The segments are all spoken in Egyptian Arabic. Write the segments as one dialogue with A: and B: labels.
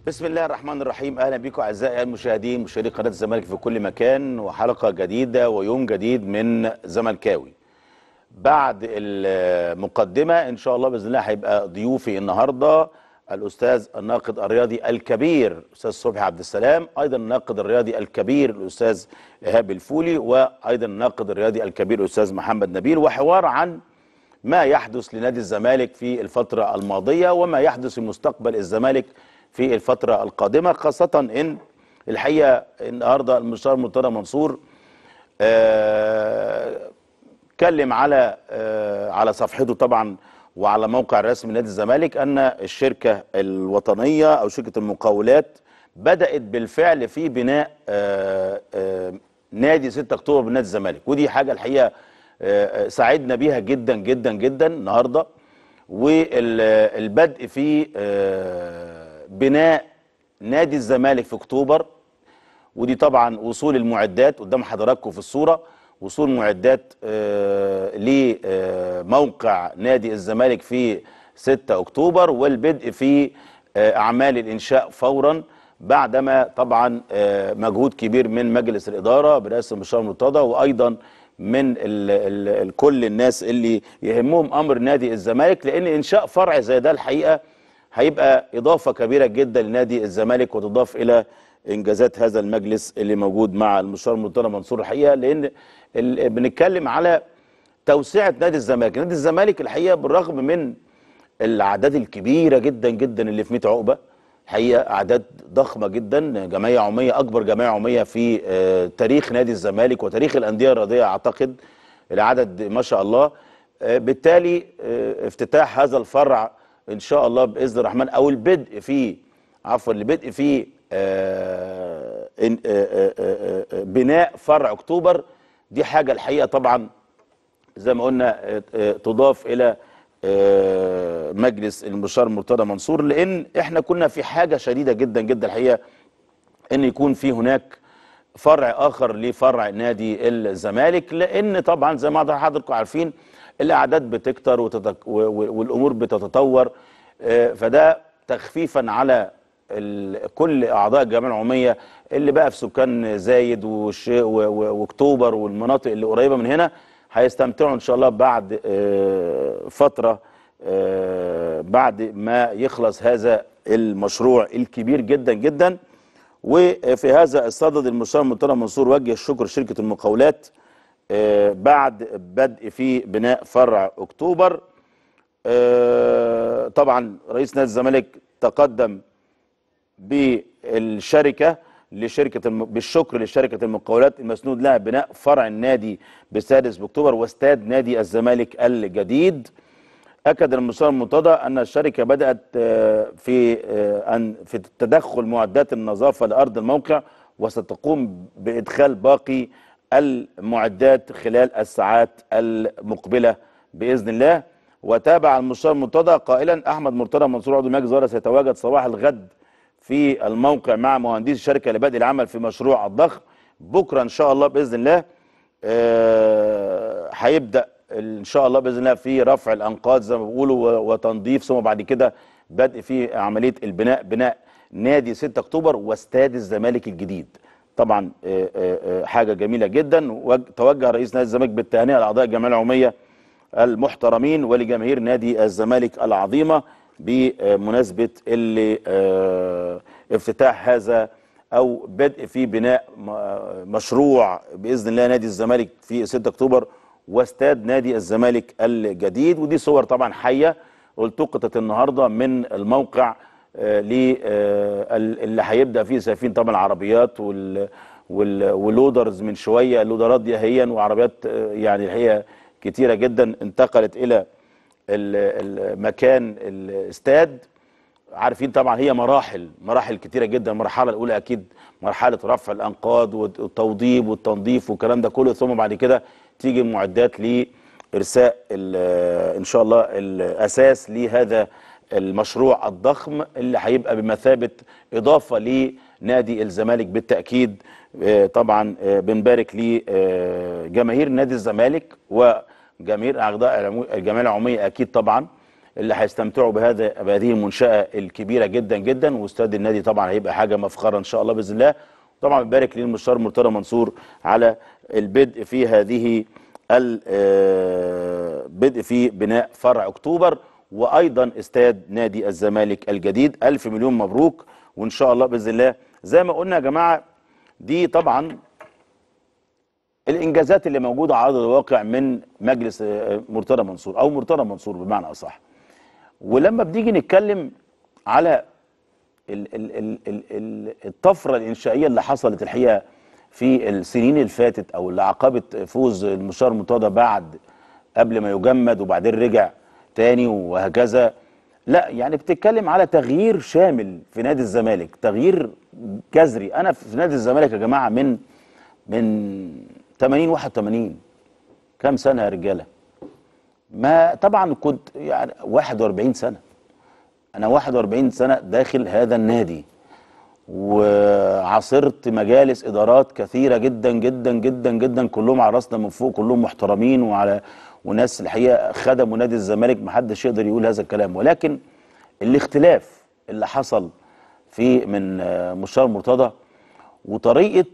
A: بسم الله الرحمن الرحيم اهلا بكم اعزائي المشاهدين مشاهدي قناه الزمالك في كل مكان وحلقه جديده ويوم جديد من زملكاوي بعد المقدمه ان شاء الله باذن الله هيبقى ضيوفي النهارده الاستاذ الناقد الرياضي الكبير الاستاذ صبحي عبد السلام ايضا الناقد الرياضي الكبير الاستاذ ايهاب الفولي وايضا الناقد الرياضي الكبير الاستاذ محمد نبيل وحوار عن ما يحدث لنادي الزمالك في الفتره الماضيه وما يحدث في مستقبل الزمالك في الفتره القادمه خاصه ان الحقيقه النهارده المستشار مرتضى منصور آه اتكلم على آه على صفحته طبعا وعلى موقع الرسمي لنادي الزمالك ان الشركه الوطنيه او شركه المقاولات بدات بالفعل في بناء آه آه نادي 6 اكتوبر بنادي الزمالك ودي حاجه الحقيقه آه سعدنا بيها جدا جدا جدا النهارده والبدء في آه بناء نادي الزمالك في اكتوبر ودي طبعا وصول المعدات قدام حضراتكم في الصوره وصول معدات آه لموقع نادي الزمالك في 6 اكتوبر والبدء في آه اعمال الانشاء فورا بعدما طبعا آه مجهود كبير من مجلس الاداره برئاسه المستشار مرتضى وايضا من ال ال ال كل الناس اللي يهمهم امر نادي الزمالك لان انشاء فرع زي ده الحقيقه هيبقى اضافه كبيره جدا لنادي الزمالك وتضاف الى انجازات هذا المجلس اللي موجود مع المستشار مرتضى منصور الحقيقه لان بنتكلم على توسعه نادي الزمالك، نادي الزمالك الحقيقه بالرغم من الاعداد الكبيره جدا جدا اللي في 100 عقبه الحقيقه اعداد ضخمه جدا جمعيه عموميه اكبر جمعيه عموميه في تاريخ نادي الزمالك وتاريخ الانديه الرياضيه اعتقد العدد ما شاء الله بالتالي افتتاح هذا الفرع ان شاء الله باذن الرحمن او البدء فيه عفوا البدء فيه آآ آآ آآ بناء فرع اكتوبر دي حاجه الحقيقه طبعا زي ما قلنا تضاف الى مجلس المستشار مرتضى منصور لان احنا كنا في حاجه شديده جدا جدا الحقيقه ان يكون في هناك فرع اخر لفرع نادي الزمالك لان طبعا زي ما حضراتكم عارفين الاعداد بتكتر وتتك والامور بتتطور فده تخفيفا على كل اعضاء الجمعيه العموميه اللي بقى في سكان زايد واكتوبر والمناطق اللي قريبه من هنا هيستمتعوا ان شاء الله بعد فتره بعد ما يخلص هذا المشروع الكبير جدا جدا وفي هذا الصدد المستشار مرتضى منصور وجه الشكر لشركه المقاولات بعد بدء في بناء فرع اكتوبر طبعا رئيس نادي الزمالك تقدم بالشركه لشركه الم... بالشكر لشركه المقاولات المسنود لها بناء فرع النادي بالسادس باكتوبر واستاد نادي الزمالك الجديد اكد المستشار مرتضى ان الشركه بدات في ان في تدخل معدات النظافه لارض الموقع وستقوم بادخال باقي المعدات خلال الساعات المقبله باذن الله وتابع المستشار مرتضى قائلا احمد مرتضى منصور عضو مجلس الاداره سيتواجد صباح الغد في الموقع مع مهندس الشركه لبدء العمل في مشروع الضخم بكره ان شاء الله باذن الله هيبدا أه ان شاء الله باذن الله في رفع الانقاض زي ما بيقولوا وتنظيف ثم بعد كده بدء في عمليه البناء بناء نادي 6 اكتوبر واستاد الزمالك الجديد طبعا أه أه حاجه جميله جدا توجه رئيس نادي الزمالك بالتهنئه لاعضاء الجمعيه العموميه المحترمين ولجماهير نادي الزمالك العظيمه بمناسبه اللي افتتاح هذا او بدء في بناء مشروع باذن الله نادي الزمالك في 6 اكتوبر واستاد نادي الزمالك الجديد ودي صور طبعا حيه التقطت النهارده من الموقع اللي هيبدا فيه سافين طبعا العربيات وال واللودرز من شويه اللودرات دي هي وعربيات يعني هي كتيره جدا انتقلت الى المكان الاستاد عارفين طبعا هي مراحل مراحل كتيره جدا المرحله الاولى اكيد مرحله رفع الانقاض والتوضيب والتنظيف والكلام ده كله ثم بعد كده تيجي المعدات لارساء ان شاء الله الاساس لهذا المشروع الضخم اللي هيبقى بمثابه اضافه لنادي الزمالك بالتاكيد طبعا بنبارك لجماهير نادي الزمالك وجماهير اعضاء الجمعيه العموميه اكيد طبعا اللي هيستمتعوا بهذا بهذه المنشاه الكبيره جدا جدا واستاد النادي طبعا هيبقى حاجه مفخره ان شاء الله باذن الله طبعا بنبارك للمستشار مرتضى منصور على البدء في هذه البدء في بناء فرع اكتوبر وايضا استاد نادي الزمالك الجديد الف مليون مبروك وان شاء الله باذن الله زي ما قلنا يا جماعه دي طبعا الانجازات اللي موجوده على ارض الواقع من مجلس آه، مرتضى منصور او مرتضى منصور بمعنى اصح ولما بنيجي نتكلم على ال ال ال ال ال الطفره الانشائيه اللي حصلت الحقيقه في السنين اللي فاتت او اللي عقبت فوز المستشار مرتضى بعد قبل ما يجمد وبعدين رجع تاني وهكذا لا يعني بتتكلم على تغيير شامل في نادي الزمالك تغيير جذري انا في نادي الزمالك يا جماعه من من 80 81 كام سنه يا رجاله ما طبعا كنت يعني 41 سنه انا 41 سنه داخل هذا النادي وعاصرت مجالس ادارات كثيره جدا جدا جدا جدا كلهم على راسنا من فوق كلهم محترمين وعلى وناس الحقيقه خدموا نادي الزمالك محدش يقدر يقول هذا الكلام ولكن الاختلاف اللي حصل في من آه، مستشار مرتضى وطريقه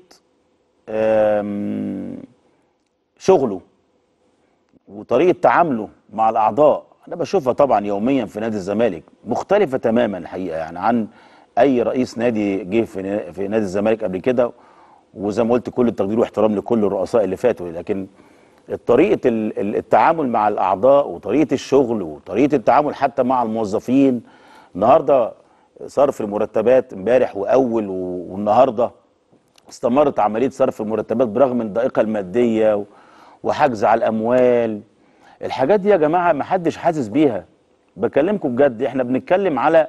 A: آم، شغله وطريقه تعامله مع الاعضاء انا بشوفها طبعا يوميا في نادي الزمالك مختلفه تماما الحقيقه يعني عن اي رئيس نادي جه في نا- في نادي الزمالك قبل كده وزي ما قلت كل التقدير واحترام لكل الرؤساء اللي فاتوا لكن طريقه ال- ال- التعامل مع الاعضاء وطريقه الشغل وطريقه التعامل حتى مع الموظفين النهارده صرف المرتبات امبارح واول و- والنهارده استمرت عمليه صرف المرتبات برغم الضائقه الماديه و- وحجز على الاموال الحاجات دي يا جماعه ما حدش حاسس بيها بكلمكم بجد احنا بنتكلم على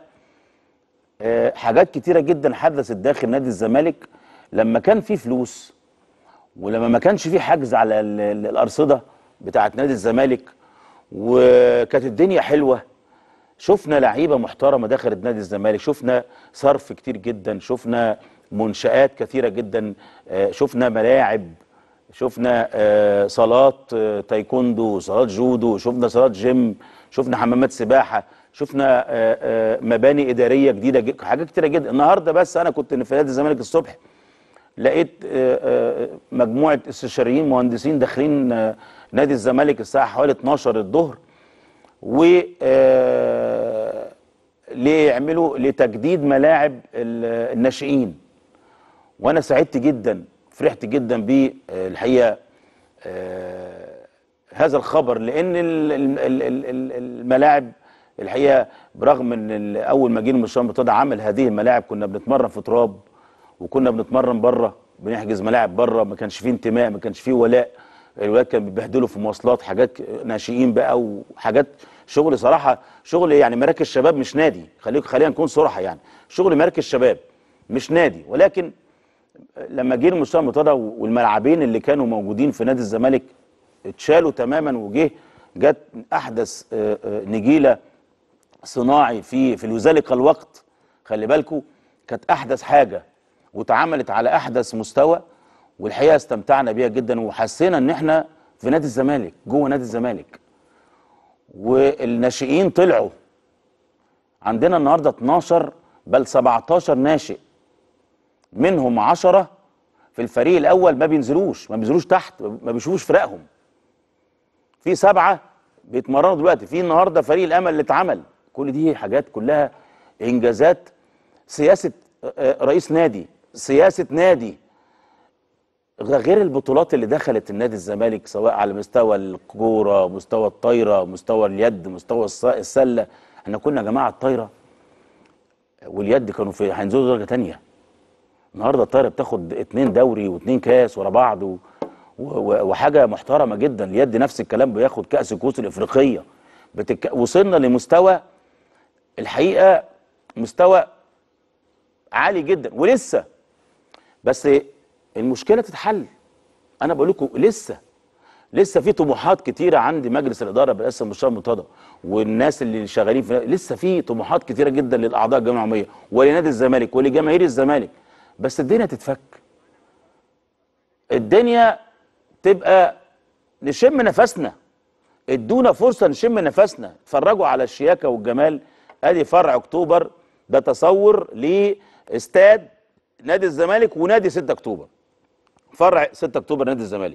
A: آه، حاجات كتيره جدا حدثت داخل نادي الزمالك لما كان في فلوس ولما ما كانش في حجز على ال- ال- الارصده بتاعه نادي الزمالك وكانت الدنيا حلوه شفنا لعيبه محترمه دخلت نادي الزمالك شفنا صرف كتير جدا شفنا منشآت كثيره جدا آه، شفنا ملاعب شفنا آه، صالات آه، تايكوندو صالات جودو شفنا صالات جيم شفنا حمامات سباحه شفنا آه، آه، مباني اداريه جديده ج- حاجات كتيره جدا النهارده بس انا كنت في نادي الزمالك الصبح لقيت آه، آه، مجموعه استشاريين مهندسين داخلين آه، نادي الزمالك الساعه حوالي 12 الظهر و آه، ليعملوا لتجديد ملاعب ال- الناشئين وانا سعدت جدا فرحت جدا بالحقيقه آه، هذا الخبر لان ال- ال- ال- ال- ال- الملاعب الحقيقه برغم ان ال- اول ما جه المستشار مرتضى عمل هذه الملاعب كنا بنتمرن في تراب وكنا بنتمرن بره بنحجز ملاعب بره ما كانش فيه انتماء ما كانش فيه ولاء الولاد كانوا بيبهدلوا في مواصلات حاجات ناشئين بقى وحاجات شغل صراحه شغل يعني مراكز شباب مش نادي خليك خلينا نكون صراحه يعني شغل مراكز شباب مش نادي ولكن لما جه المستشار مرتضى والملعبين اللي كانوا موجودين في نادي الزمالك اتشالوا تماما وجه جت احدث آه، آه، نجيله صناعي في في ذلك الوقت خلي بالكم كانت احدث حاجه واتعملت على احدث مستوى والحقيقه استمتعنا بيها جدا وحسينا ان احنا في نادي الزمالك جوه نادي الزمالك والناشئين طلعوا عندنا النهارده 12 بل 17 ناشئ منهم 10 في الفريق الاول ما بينزلوش ما بينزلوش تحت ما بيشوفوش فرقهم في سبعه بيتمرنوا دلوقتي في النهارده فريق الامل اللي اتعمل كل دي حاجات كلها انجازات سياسه آه، آه، رئيس نادي سياسه نادي غير البطولات اللي دخلت النادي الزمالك سواء على مستوى الكوره مستوى الطايره مستوى اليد مستوى الص- السله احنا كنا يا جماعه الطايره واليد كانوا في هينزلوا درجه تانية النهارده الطايره بتاخد اتنين دوري واتنين كاس ورا بعض و... و... وحاجه محترمه جدا اليد نفس الكلام بياخد كاس الكؤوس الافريقيه بتك... وصلنا لمستوى الحقيقه مستوى عالي جدا ولسه بس المشكله تتحل انا بقول لكم لسه لسه في طموحات كتيره عند مجلس الاداره برئاسه المستشار مرتضى والناس اللي شغالين في لسه في طموحات كتيره جدا للاعضاء الجمعيه العموميه ولنادي الزمالك ولجماهير الزمالك بس الدنيا تتفك الدنيا تبقى نشم نفسنا ادونا فرصه نشم نفسنا اتفرجوا على الشياكه والجمال ادي فرع اكتوبر ده تصور لاستاد نادي الزمالك ونادي 6 اكتوبر فرع 6 اكتوبر نادي الزمالك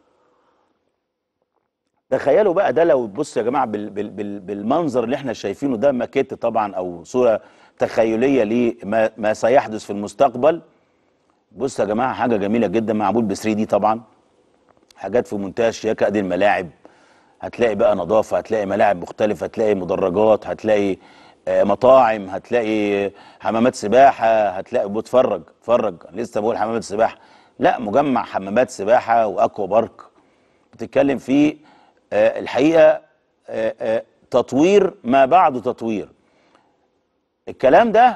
A: تخيلوا بقى ده لو بص يا جماعه بال بال بال بالمنظر اللي احنا شايفينه ده ماكيت طبعا او صوره تخيليه لما ما سيحدث في المستقبل بص يا جماعه حاجه جميله جدا معمول ب 3 دي طبعا حاجات في منتهى الشياكه ادي الملاعب هتلاقي بقى نظافه هتلاقي ملاعب مختلفه هتلاقي مدرجات هتلاقي آه، مطاعم هتلاقي حمامات سباحه هتلاقي بتفرج اتفرج لسه بقول حمامات سباحه لا مجمع حمامات سباحه واكوا بارك بتتكلم في آه، الحقيقه آه، آه، تطوير ما بعده تطوير الكلام ده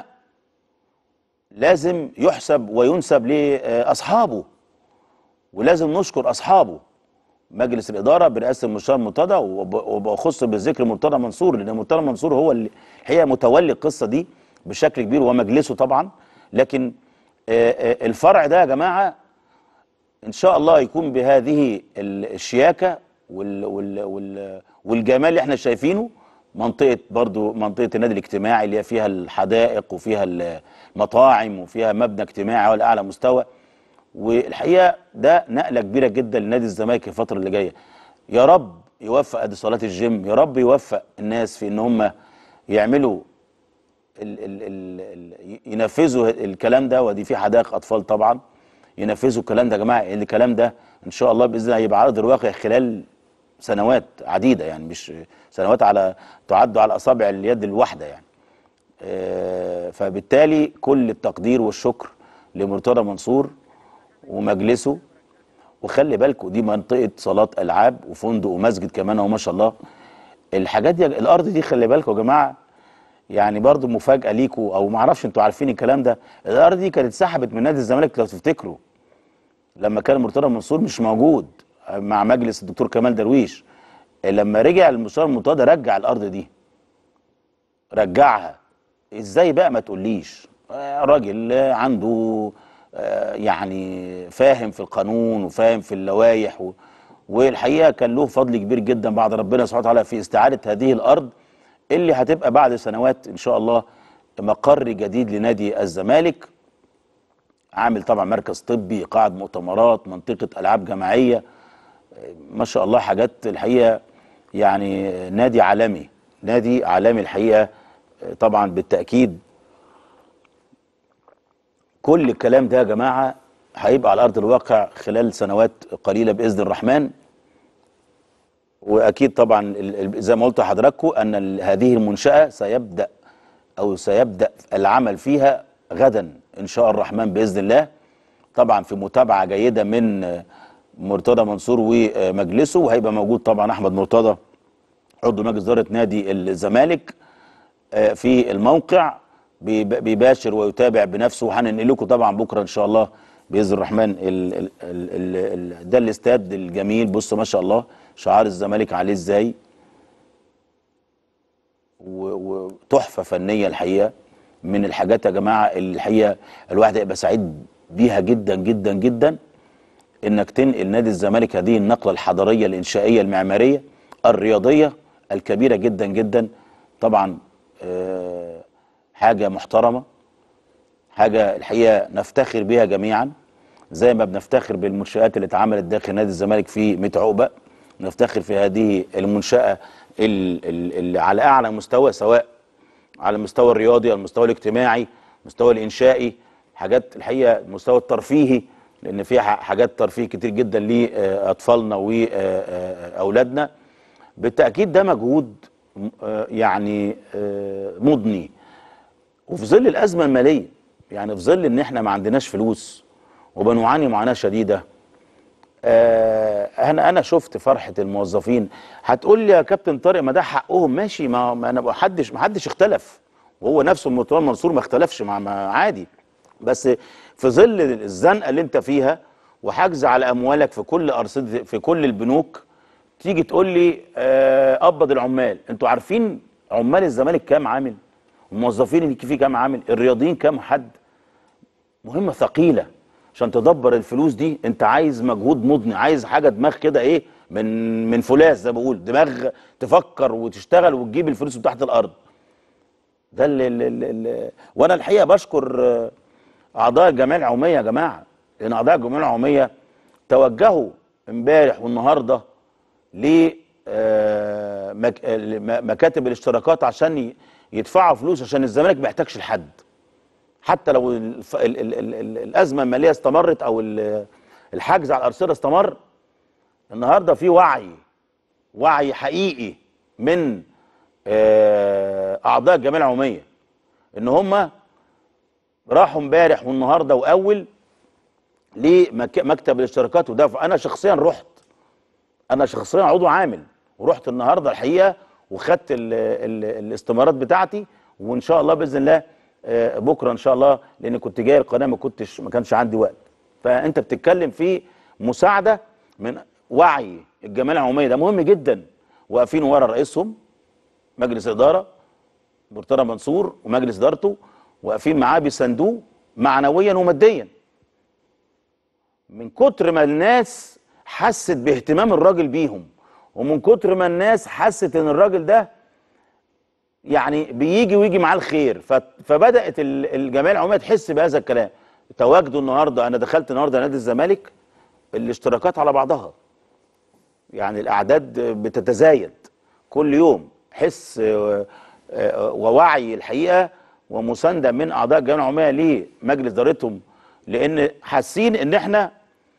A: لازم يحسب وينسب لاصحابه ولازم نشكر اصحابه مجلس الاداره برئاسه المستشار مرتضى وب- وبخص بالذكر مرتضى منصور لان مرتضى منصور هو اللي الحقيقه متولي القصه دي بشكل كبير ومجلسه طبعا لكن آه، آه، الفرع ده يا جماعه ان شاء الله يكون بهذه ال- الشياكه وال وال وال والجمال اللي احنا شايفينه منطقه برضو منطقه النادي الاجتماعي اللي هي فيها الحدائق وفيها المطاعم وفيها مبنى اجتماعي على اعلى مستوى والحقيقه ده نقله كبيره جدا لنادي الزمالك الفتره اللي جايه يا رب يوفق ادي صالات الجيم يا رب يوفق الناس في ان هم يعملوا ال ال ال ال ينفذوا الكلام ده ودي في حدائق اطفال طبعا ينفذوا الكلام ده يا جماعه لان الكلام ده ان شاء الله باذن الله هيبقى على ارض الواقع خلال سنوات عديده يعني مش سنوات على تعد على اصابع اليد الواحده يعني آه، فبالتالي كل التقدير والشكر لمرتضى منصور ومجلسه وخلي بالكم دي منطقه صالات العاب وفندق ومسجد كمان اهو ما شاء الله الحاجات دي الارض دي خلي بالكم يا جماعه يعني برضو مفاجاه ليكم او ما اعرفش انتوا عارفين الكلام ده الارض دي كانت اتسحبت من نادي الزمالك لو تفتكروا لما كان مرتضى منصور مش موجود مع مجلس الدكتور كمال درويش لما رجع المستشار مرتضى رجع الارض دي رجعها ازاي بقى ما تقوليش آه، راجل آه، عنده آه، يعني فاهم في القانون وفاهم في اللوائح و... والحقيقه كان له فضل كبير جدا بعد ربنا سبحانه وتعالى في استعاده هذه الارض اللي هتبقى بعد سنوات ان شاء الله مقر جديد لنادي الزمالك عامل طبعا مركز طبي قاعد مؤتمرات منطقه العاب جماعيه ما شاء الله حاجات الحقيقه يعني نادي عالمي نادي عالمي الحقيقه طبعا بالتاكيد كل الكلام ده يا جماعه هيبقى على ارض الواقع خلال سنوات قليله باذن الرحمن واكيد طبعا ال- ال- زي ما قلت لحضراتكم ان ال- هذه المنشاه سيبدا او سيبدا العمل فيها غدا ان شاء الرحمن باذن الله طبعا في متابعه جيده من آه، مرتضى منصور ومجلسه وهيبقى موجود طبعا احمد مرتضى عضو مجلس اداره نادي الزمالك آه، في الموقع بيب- بيباشر ويتابع بنفسه وهننقل لكم طبعا بكره ان شاء الله باذن الرحمن ال ال ال ال ال ده الاستاد الجميل بصوا ما شاء الله شعار الزمالك عليه ازاي و- وتحفه فنيه الحقيقه من الحاجات يا جماعه اللي الحقيقه الواحد هيبقى سعيد بيها جدا جدا جدا انك تنقل نادي الزمالك هذه النقله الحضاريه الانشائيه المعماريه الرياضيه الكبيره جدا جدا طبعا آه، حاجه محترمه حاجه الحقيقه نفتخر بها جميعا زي ما بنفتخر بالمنشآت اللي اتعملت داخل نادي الزمالك في ميت عقبه نفتخر في هذه المنشأة ال- ال- اللي على أعلى مستوى سواء على المستوى الرياضي على المستوى الاجتماعي المستوى الإنشائي حاجات الحقيقة المستوى الترفيهي لأن فيها ح- حاجات ترفيه كتير جدا لأطفالنا وأولادنا بالتأكيد ده مجهود م- آه، يعني آه، مضني وفي ظل الازمه الماليه يعني في ظل ان احنا ما عندناش فلوس وبنعاني معاناه شديده آه انا انا شفت فرحه الموظفين هتقول لي يا كابتن طارق ما ده حقهم ماشي ما, ما انا ما حدش ما حدش اختلف وهو نفسه مرتضى منصور ما اختلفش مع ما عادي بس في ظل الزنقه اللي انت فيها وحجز على اموالك في كل ارصده في كل البنوك تيجي تقول لي آه قبض العمال انتوا عارفين عمال الزمالك كام عامل الموظفين اللي فيه كام عامل الرياضيين كام حد مهمه ثقيله عشان تدبر الفلوس دي انت عايز مجهود مضني عايز حاجه دماغ كده ايه من من فولاذ زي ما بقول دماغ تفكر وتشتغل وتجيب الفلوس من تحت الارض ده اللي, اللي, اللي وانا الحقيقه بشكر آه، اعضاء الجمعيه العموميه يا جماعه لان اعضاء الجمعيه العموميه توجهوا امبارح والنهارده ل آه، مك- آه، م- مكاتب الاشتراكات عشان ي- يدفعوا فلوس عشان الزمالك ما يحتاجش لحد حتى لو الف... ال... ال... ال... ال... الازمه الماليه استمرت او ال... الحجز على الارصده استمر النهارده في وعي وعي حقيقي من آه، اعضاء الجمعيه العموميه ان هم راحوا امبارح والنهارده واول لمكتب الاشتراكات ودفع انا شخصيا رحت انا شخصيا عضو عامل ورحت النهارده الحقيقه وخدت ال ال الاستمارات بتاعتي وان شاء الله باذن الله آه، بكره ان شاء الله لان كنت جاي القناه ما كنتش ما كانش عندي وقت فانت بتتكلم في مساعده من وعي الجمعيه العموميه ده مهم جدا واقفين ورا رئيسهم مجلس اداره مرتضى منصور ومجلس ادارته واقفين معاه بيساندوه معنويا وماديا من كتر ما الناس حست باهتمام الراجل بيهم ومن كتر ما الناس حست ان الراجل ده يعني بيجي ويجي معاه الخير ف- فبدات ال- الجمعيه العموميه تحس بهذا الكلام تواجدوا النهارده انا دخلت النهارده نادي الزمالك الاشتراكات على بعضها يعني الاعداد بتتزايد كل يوم حس آه، آه، ووعي الحقيقه ومسانده من اعضاء الجمعيه العموميه لمجلس ادارتهم لان حاسين ان احنا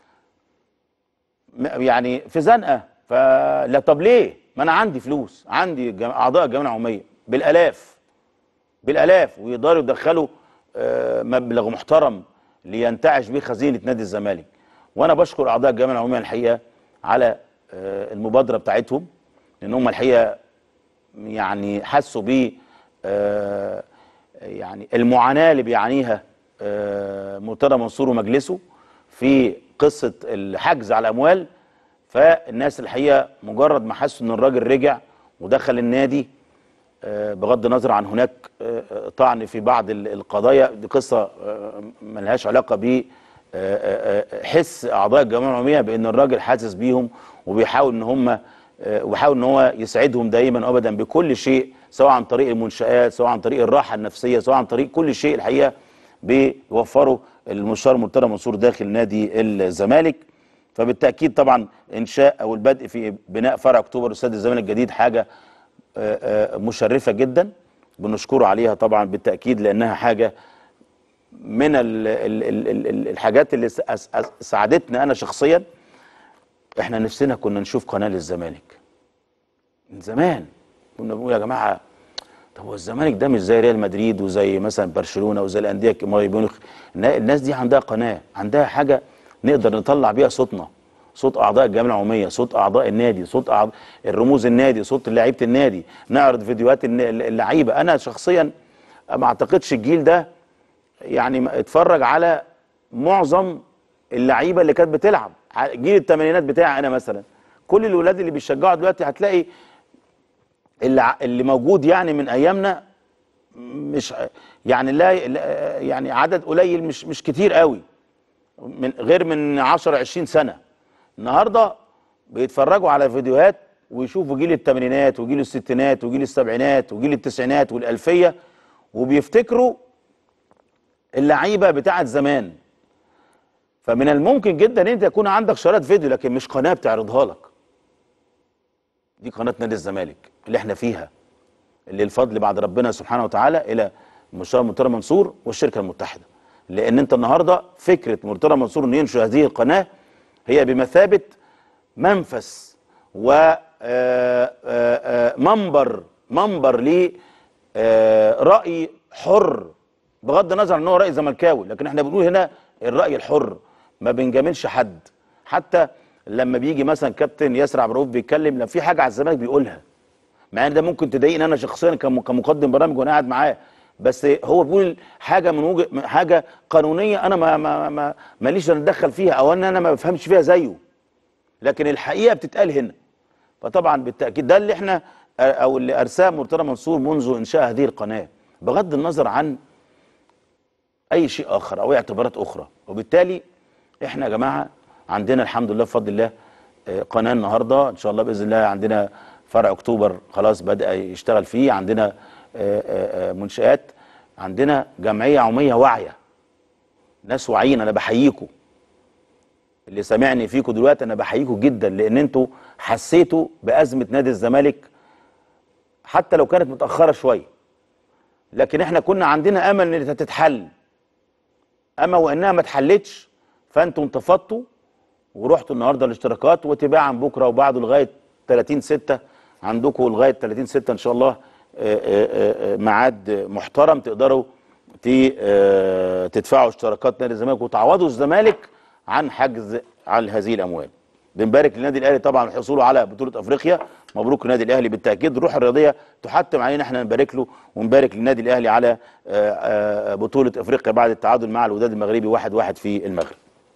A: م- يعني في زنقه فلا طب ليه؟ ما انا عندي فلوس عندي جم- اعضاء الجمعيه العموميه بالالاف بالالاف ويقدروا يدخلوا آه، مبلغ محترم لينتعش به خزينه نادي الزمالك وانا بشكر اعضاء الجمعيه العموميه الحقيقه على آه، المبادره بتاعتهم لان هم الحقيقه يعني حسوا ب آه، يعني المعاناه اللي بيعانيها آه، مرتضى منصور ومجلسه في قصه الحجز على الاموال فالناس الحقيقه مجرد ما حسوا ان الراجل رجع ودخل النادي آه، بغض النظر عن هناك آه، آه، طعن في بعض ال- القضايا دي قصه آه، ملهاش علاقه ب آه، آه، آه، حس اعضاء الجمعيه العموميه بان الراجل حاسس بيهم وبيحاول ان هم آه، وبيحاول ان هو يسعدهم دايما ابدا بكل شيء سواء عن طريق المنشات سواء عن طريق الراحه النفسيه سواء عن طريق كل شيء الحقيقه بيوفروا المستشار مرتضى منصور داخل نادي الزمالك فبالتاكيد طبعا انشاء او البدء في بناء فرع اكتوبر استاد الزمالك الجديد حاجه آه، آه، مشرفه جدا بنشكره عليها طبعا بالتاكيد لانها حاجه من ال ال ال ال ال الحاجات اللي س- أس- أس- ساعدتنا انا شخصيا احنا نفسنا كنا نشوف قناه للزمالك من زمان كنا بنقول يا جماعه طب هو الزمالك ده مش زي ريال مدريد وزي مثلا برشلونه وزي الانديه بايرن ميونخ النا- الناس دي عندها قناه عندها حاجه نقدر نطلع بيها صوتنا صوت اعضاء الجمعيه العموميه صوت اعضاء النادي صوت أعضاء الرموز النادي صوت لعيبه النادي نعرض فيديوهات الن- اللعيبه انا شخصيا ما اعتقدش الجيل ده يعني ما- اتفرج على معظم اللعيبه اللي كانت بتلعب ع- جيل الثمانينات بتاعي انا مثلا كل الولاد اللي بيشجعوا دلوقتي هتلاقي اللي ع- اللي موجود يعني من ايامنا مش يعني لا لا- يعني عدد قليل مش مش كتير قوي من غير من 10 20 سنه النهارده بيتفرجوا على فيديوهات ويشوفوا جيل الثمانينات وجيل الستينات وجيل السبعينات وجيل التسعينات والالفيه وبيفتكروا اللعيبه بتاعت زمان فمن الممكن جدا ان انت يكون عندك شريط فيديو لكن مش قناه بتعرضها لك دي قناه نادي الزمالك اللي احنا فيها اللي الفضل بعد ربنا سبحانه وتعالى الى المستشار مرتضى منصور والشركه المتحده لان انت النهارده فكره مرتضى منصور انه ينشئ هذه القناه هي بمثابه منفس و آه، آه، آه، منبر منبر ل آه، راي حر بغض النظر ان هو راي زملكاوي لكن احنا بنقول هنا الراي الحر ما بنجاملش حد حتى لما بيجي مثلا كابتن ياسر عبد الرؤوف بيتكلم لو في حاجه على الزمالك بيقولها مع ان ده ممكن تضايقني انا شخصيا كم- كمقدم برامج وانا قاعد معاه بس هو بيقول حاجه من وجه حاجه قانونيه انا ما ما ما ماليش انا اتدخل فيها او ان انا ما بفهمش فيها زيه لكن الحقيقه بتتقال هنا فطبعا بالتاكيد ده اللي احنا او اللي ارساه مرتضى منصور منذ انشاء هذه القناه بغض النظر عن اي شيء اخر او اعتبارات اخرى وبالتالي احنا يا جماعه عندنا الحمد لله بفضل الله آه، قناه النهارده ان شاء الله باذن الله عندنا فرع اكتوبر خلاص بدا يشتغل فيه عندنا آه، آه، آه، منشات عندنا جمعيه عموميه واعيه ناس واعيين انا بحييكم اللي سامعني فيكم دلوقتي انا بحييكم جدا لان انتوا حسيتوا بازمه نادي الزمالك حتى لو كانت متاخره شويه لكن احنا كنا عندنا امل انها تتحل اما وانها ما اتحلتش فانتوا انتفضتوا ورحتوا النهارده الاشتراكات وتباعا بكره وبعده لغايه 30 6 عندكم لغايه 30 6 ان شاء الله آه، آه، آه، ميعاد محترم تقدروا ت- آه، تدفعوا اشتراكات نادي الزمالك وتعوضوا الزمالك عن حجز عن هذه الاموال. بنبارك للنادي الاهلي طبعا حصوله على بطوله افريقيا مبروك للنادي الاهلي بالتاكيد الروح الرياضيه تحتم علينا احنا نبارك له ونبارك للنادي الاهلي على آه، آه، بطوله افريقيا بعد التعادل مع الوداد المغربي 1-1 في المغرب.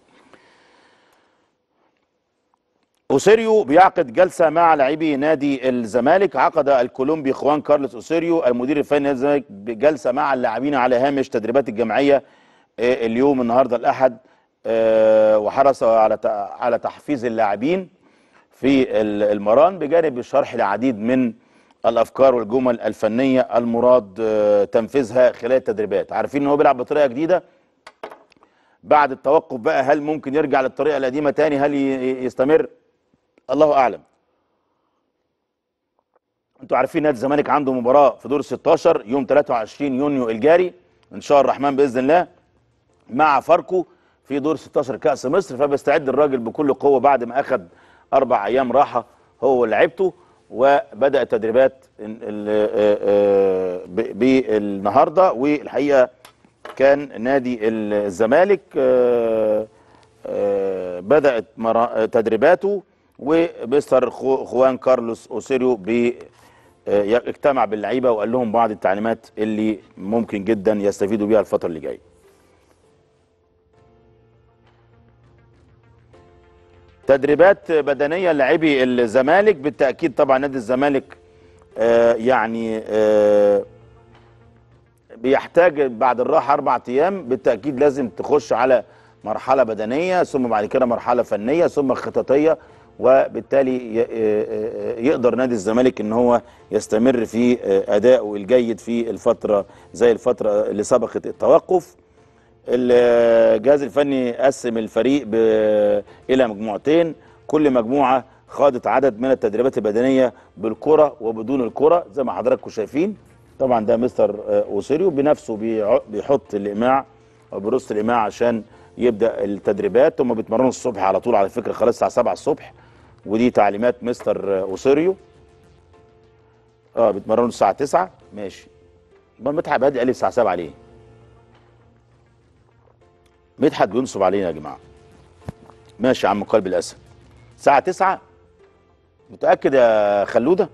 A: اوسيريو بيعقد جلسه مع لاعبي نادي الزمالك عقد الكولومبي خوان كارلوس اوسيريو المدير الفني لنادي الزمالك بجلسه مع اللاعبين على هامش تدريبات الجمعيه آه، اليوم النهارده الاحد آه، وحرص على ت- على تحفيز اللاعبين في ال- المران بجانب شرح العديد من الافكار والجمل الفنيه المراد آه، تنفيذها خلال التدريبات عارفين ان هو بيلعب بطريقه جديده بعد التوقف بقى هل ممكن يرجع للطريقه القديمه تاني هل ي- يستمر الله اعلم انتوا عارفين نادي الزمالك عنده مباراه في دور 16 يوم 23 يونيو الجاري ان شاء الرحمن باذن الله مع فاركو في دور 16 كاس مصر فبيستعد الراجل بكل قوه بعد ما اخذ اربع ايام راحه هو ولعبته وبدا التدريبات ال- ال- آه، آه، ب- بالنهارده والحقيقه كان نادي الزمالك آه، آه، بدات مرا- تدريباته ومستر خو- خوان كارلوس اوسيريو بي آه، اجتمع باللعيبه وقال لهم بعض التعليمات اللي ممكن جدا يستفيدوا بيها الفتره اللي جايه تدريبات بدنيه لاعبي الزمالك بالتاكيد طبعا نادي الزمالك آه يعني آه بيحتاج بعد الراحه اربع ايام بالتاكيد لازم تخش على مرحله بدنيه ثم بعد كده مرحله فنيه ثم خططيه وبالتالي ي- آه، آه، يقدر نادي الزمالك ان هو يستمر في آه، ادائه الجيد في الفتره زي الفتره اللي سبقت التوقف الجهاز الفني قسم الفريق ب... الى مجموعتين كل مجموعه خاضت عدد من التدريبات البدنيه بالكره وبدون الكره زي ما حضراتكم شايفين طبعا ده مستر آه، اوسيريو بنفسه بيع- بيحط الايماع او بيرص الايماع عشان يبدا التدريبات هم بيتمرنوا الصبح على طول على فكره خلاص الساعه 7 الصبح ودي تعليمات مستر آه، اوسيريو اه بيتمرنوا الساعه 9 ماشي امال مدحت هادي قال لي الساعه 7 ليه؟ مدحت بينصب علينا يا جماعه ماشي يا عم قلب الاسد الساعه 9 متاكد يا خلوده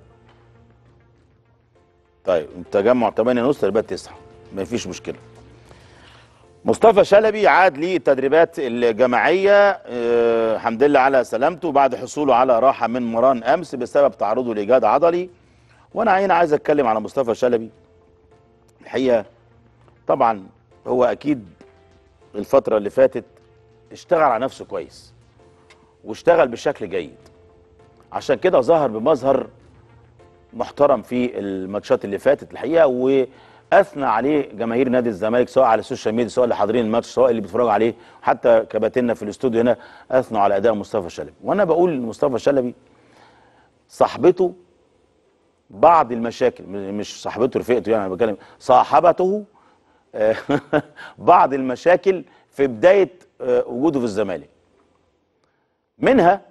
A: طيب التجمع 8 ونص تقريبا 9 مفيش مشكله مصطفى شلبي عاد للتدريبات الجماعيه آه، الحمد لله على سلامته بعد حصوله على راحه من مران امس بسبب تعرضه لاجهاد عضلي وانا هنا عايز اتكلم على مصطفى شلبي الحقيقه طبعا هو اكيد الفترة اللي فاتت اشتغل على نفسه كويس واشتغل بشكل جيد عشان كده ظهر بمظهر محترم في الماتشات اللي فاتت الحقيقة واثنى عليه جماهير نادي الزمالك سواء على السوشيال ميديا سواء اللي حاضرين الماتش سواء اللي بيتفرجوا عليه حتى كباتننا في الاستوديو هنا اثنوا على اداء مصطفى شلبي وانا بقول لمصطفى شلبي صاحبته بعض المشاكل مش صاحبته رفيقته يعني انا بتكلم صاحبته آه، بعض المشاكل في بدايه آه، وجوده في الزمالك منها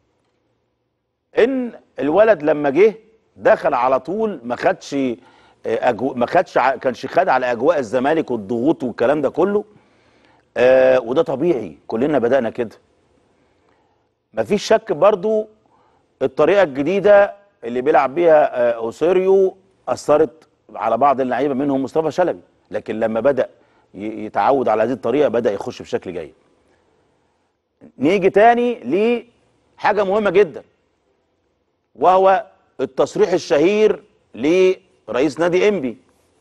A: ان الولد لما جه دخل على طول ما خدش آه، أجو... ما خدش ع- كانش خد على اجواء الزمالك والضغوط والكلام ده كله آه وده طبيعي كلنا بدانا كده مفيش شك برضو الطريقه الجديده اللي بيلعب بيها آه، اوسيريو اثرت على بعض اللعيبه منهم مصطفى شلبي لكن لما بدا ي- يتعود على هذه الطريقه بدا يخش بشكل جيد نيجي تاني لحاجه مهمه جدا وهو التصريح الشهير لرئيس نادي انبي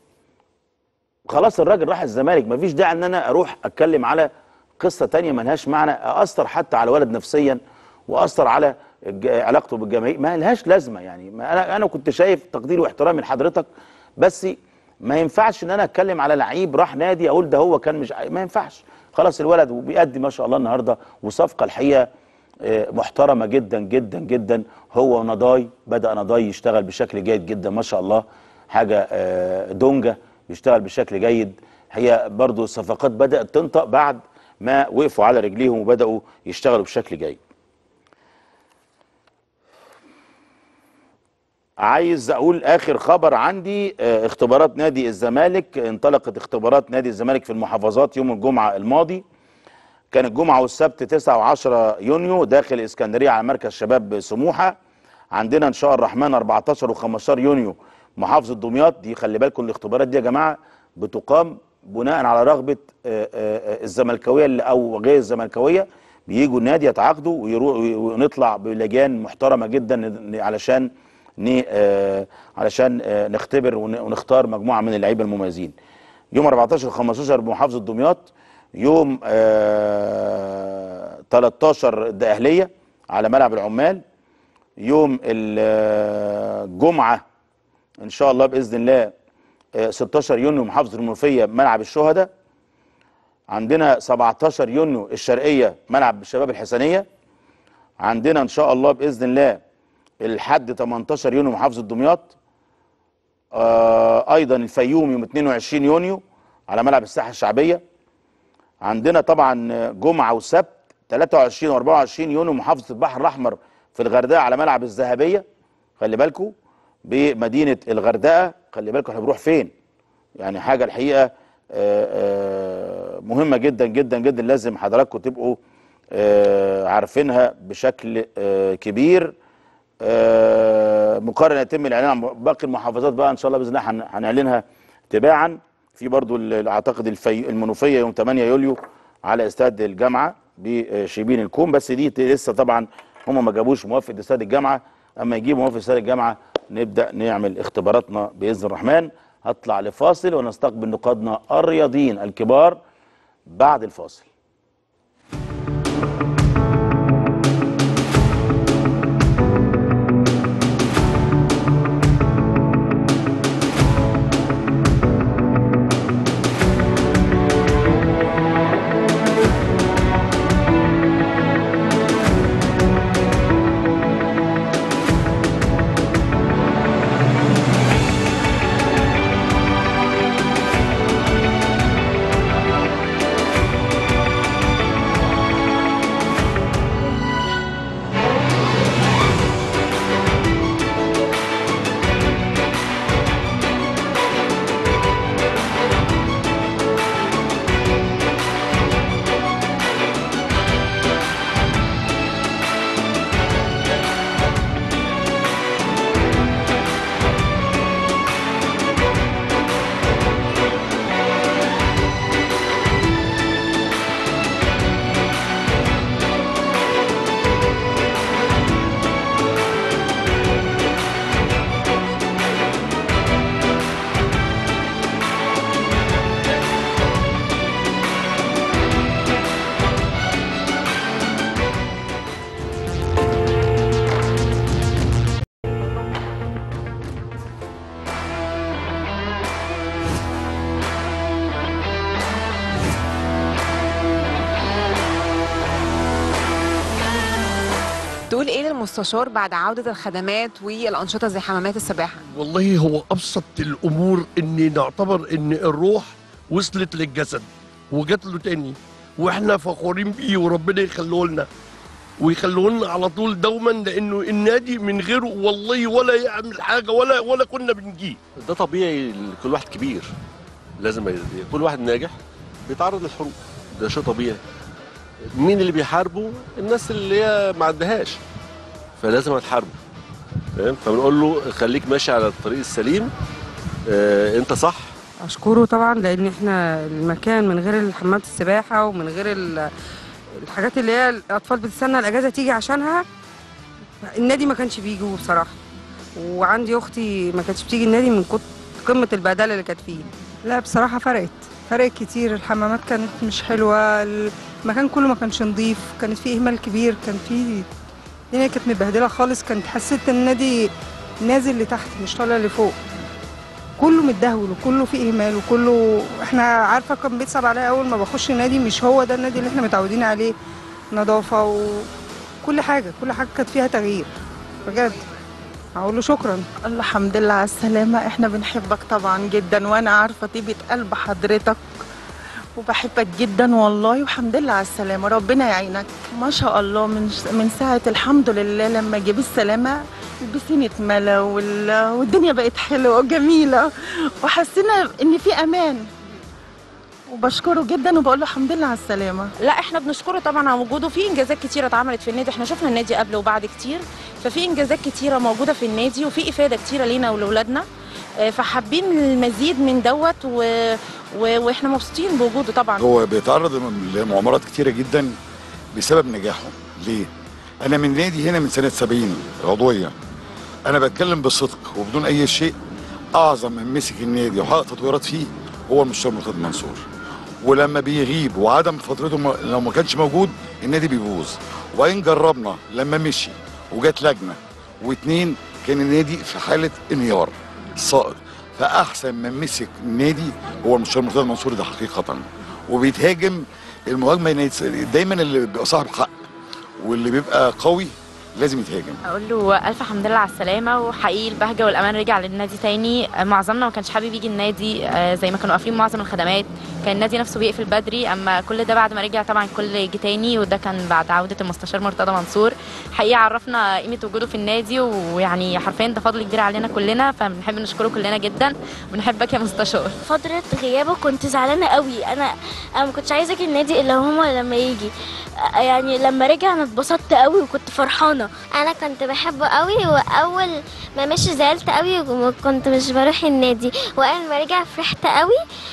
A: خلاص الراجل راح الزمالك مفيش داعي ان انا اروح اتكلم على قصه تانية ملهاش معنى اثر حتى على ولد نفسيا واثر على الج- علاقته بالجماهير ما لهاش لازمه يعني ما انا انا كنت شايف تقديري واحترامي لحضرتك بس ما ينفعش ان انا اتكلم على لعيب راح نادي اقول ده هو كان مش ما ينفعش خلاص الولد وبيأدي ما شاء الله النهارده وصفقه الحقيقه آه، محترمه جدا جدا جدا هو ونضاي بدا نضاي يشتغل بشكل جيد جدا ما شاء الله حاجه آه، دونجا بيشتغل بشكل جيد هي برضو الصفقات بدات تنطق بعد ما وقفوا على رجليهم وبداوا يشتغلوا بشكل جيد عايز اقول اخر خبر عندي آه، اختبارات نادي الزمالك انطلقت اختبارات نادي الزمالك في المحافظات يوم الجمعه الماضي كان الجمعه والسبت 9 و10 يونيو داخل اسكندريه على مركز شباب سموحه عندنا ان شاء الرحمن 14 و15 يونيو محافظه دمياط دي خلي بالكم الاختبارات دي يا جماعه بتقام بناء على رغبه آه، آه، آه، الزملكاويه اللي- او غير الزملكاويه بيجوا النادي يتعاقدوا ويروحوا ونطلع بلجان محترمه جدا ن- علشان ن- آه، علشان آه، نختبر ون- ونختار مجموعه من اللعيبه المميزين يوم 14 15 بمحافظه دمياط يوم آه 13 الدقهليه على ملعب العمال يوم الجمعه ان شاء الله باذن الله آه 16 يونيو محافظه المنوفيه ملعب الشهداء عندنا 17 يونيو الشرقيه ملعب الشباب الحسنيه عندنا ان شاء الله باذن الله الحد 18 يونيو محافظه دمياط آه ايضا الفيوم يوم 22 يونيو على ملعب الساحه الشعبيه عندنا طبعا جمعه وسبت 23 و24 يونيو محافظه البحر الاحمر في الغردقه على ملعب الذهبيه خلي بالكم بمدينه الغردقه خلي بالكم احنا بنروح فين يعني حاجه الحقيقه آه، آه، مهمه جدا جدا جدا لازم حضراتكم تبقوا آه، عارفينها بشكل آه، كبير آه، مقارنه يتم الاعلان عن باقي المحافظات بقى ان شاء الله باذن الله هن- هنعلنها تباعا في برضو ال- اعتقد الفي المنوفيه يوم 8 يوليو على استاد الجامعه بشبين الكوم بس دي ت- لسه طبعا هم ما جابوش موافقه استاد الجامعه اما يجيبوا موافقه استاد الجامعه نبدا نعمل اختباراتنا باذن الرحمن هطلع لفاصل ونستقبل نقادنا الرياضيين الكبار بعد الفاصل
B: تقول ايه للمستشار بعد عودة الخدمات والأنشطة زي حمامات السباحة؟
C: والله هو ابسط الامور ان نعتبر ان الروح وصلت للجسد وجات له تاني واحنا فخورين بيه وربنا يخليه لنا ويخليه لنا على طول دوما لانه النادي من غيره والله ولا يعمل حاجه ولا ولا كنا بنجيه
D: ده طبيعي لكل واحد كبير لازم ي- كل واحد ناجح بيتعرض للحروب ده شيء طبيعي مين اللي بيحاربه الناس اللي هي ما عندهاش فلازم هتحاربه فاهم فبنقول له خليك ماشي على الطريق السليم آه انت صح
E: اشكره طبعا لان احنا المكان من غير الحمامات السباحه ومن غير ال- الحاجات اللي هي الاطفال بتستنى الاجازه تيجي عشانها النادي ما كانش بيجوا بصراحه وعندي اختي ما كانتش بتيجي النادي من كت- قمه البهدله اللي كانت فيه
F: لا بصراحة فرقت فرقت كتير الحمامات كانت مش حلوة المكان كله ما كانش نظيف كانت فيه إهمال كبير كان فيه الدنيا كانت متبهدله خالص كنت حسيت ان النادي نازل لتحت مش طالع لفوق كله متدهول وكله فيه اهمال وكله احنا عارفه كان بيتصعب عليا اول ما بخش النادي مش هو ده النادي اللي احنا متعودين عليه نظافه وكل حاجه كل حاجه كانت فيها تغيير بجد اقول له شكرا
G: الحمد لله على السلامة احنا بنحبك طبعا جدا وانا عارفة طيبة قلب حضرتك وبحبك جدا والله والحمد لله على السلامة ربنا يعينك ما شاء الله من من ساعة الحمد لله لما جه السلامة البسين اتملى وال- والدنيا بقت حلوة وجميلة وحسينا ان في امان وبشكره جدا وبقول له الحمد لله على السلامة
H: لا احنا بنشكره طبعا على وجوده في انجازات كتيره اتعملت في النادي احنا شفنا النادي قبل وبعد كتير ففي انجازات كتيره موجوده في النادي وفي افاده كتيره لينا ولولادنا آه، فحابين المزيد من دوت و... و... واحنا مبسوطين بوجوده طبعا
I: هو بيتعرض لمؤامرات كتيرة جدا بسبب نجاحه ليه؟ أنا من نادي هنا من سنة 70 عضوية أنا بتكلم بصدق وبدون أي شيء أعظم من مسك النادي وحقق تطويرات فيه هو المستشار مرتضى منصور ولما بيغيب وعدم فترته م- لو ما كانش موجود النادي بيبوظ وبعدين جربنا لما مشي وجات لجنة واتنين كان النادي في حالة انهيار صائد فأحسن من مسك النادي هو المستشار مرتضى منصور ده حقيقة وبيتهاجم المهاجمة ينادي- دايما اللي بيبقى صاحب حق واللي بيبقى قوي لازم يتهاجم
J: اقول له الف حمد لله على السلامه وحقيقي البهجه والامان رجع للنادي تاني آه، معظمنا ما كانش حابب يجي النادي آه، زي ما كانوا قافلين معظم الخدمات كان النادي نفسه بيقفل بدري اما كل ده بعد ما رجع طبعا الكل جه تاني وده كان بعد عوده المستشار مرتضى منصور حقيقي عرفنا قيمه وجوده في النادي ويعني حرفيا ده فضل كبير علينا كلنا فبنحب نشكره كلنا جدا ونحبك يا مستشار
K: فترة غيابه كنت زعلانة قوي أنا أنا ما كنتش عايزة أجي النادي إلا هما لما يجي آه، يعني لما رجع أنا اتبسطت قوي وكنت فرحانة أنا كنت بحبه قوي وأول ما مشي زعلت قوي وكنت مش بروح النادي وأول ما رجع فرحت قوي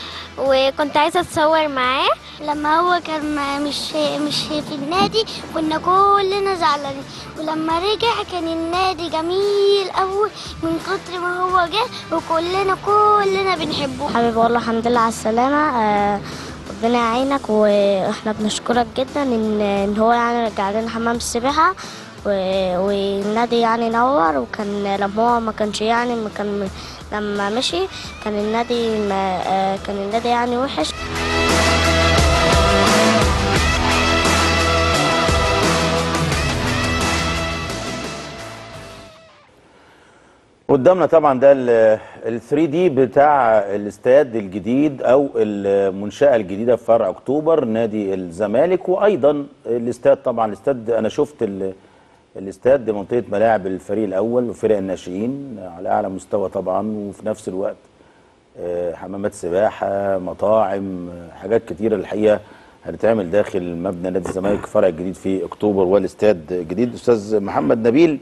K: وكنت عايزة أتصور معاه لما هو كان مش مش في النادي كنا كلنا زعلانين ولما رجع كان النادي جميل قوي من كتر ما هو جه وكلنا كلنا بنحبه حبيبي والله الحمد لله على السلامة آه، ربنا يعينك واحنا بنشكرك جدا ان ان هو يعني رجع لنا حمام السباحة و- والنادي يعني نور وكان لما هو ما كانش يعني ما كان لما مشي كان النادي ما آه، كان النادي يعني وحش
A: قدامنا طبعا ده ال 3 دي بتاع الاستاد الجديد او المنشاه الجديده في فرع اكتوبر نادي الزمالك وايضا الاستاد طبعا الاستاد انا شفت ال- الاستاد دي منطقه ملاعب الفريق الاول وفرق الناشئين على اعلى مستوى طبعا وفي نفس الوقت آه، حمامات سباحه مطاعم آه، حاجات كتيره الحقيقه هتتعمل داخل مبنى نادي الزمالك فرع الجديد في اكتوبر والاستاد الجديد استاذ محمد نبيل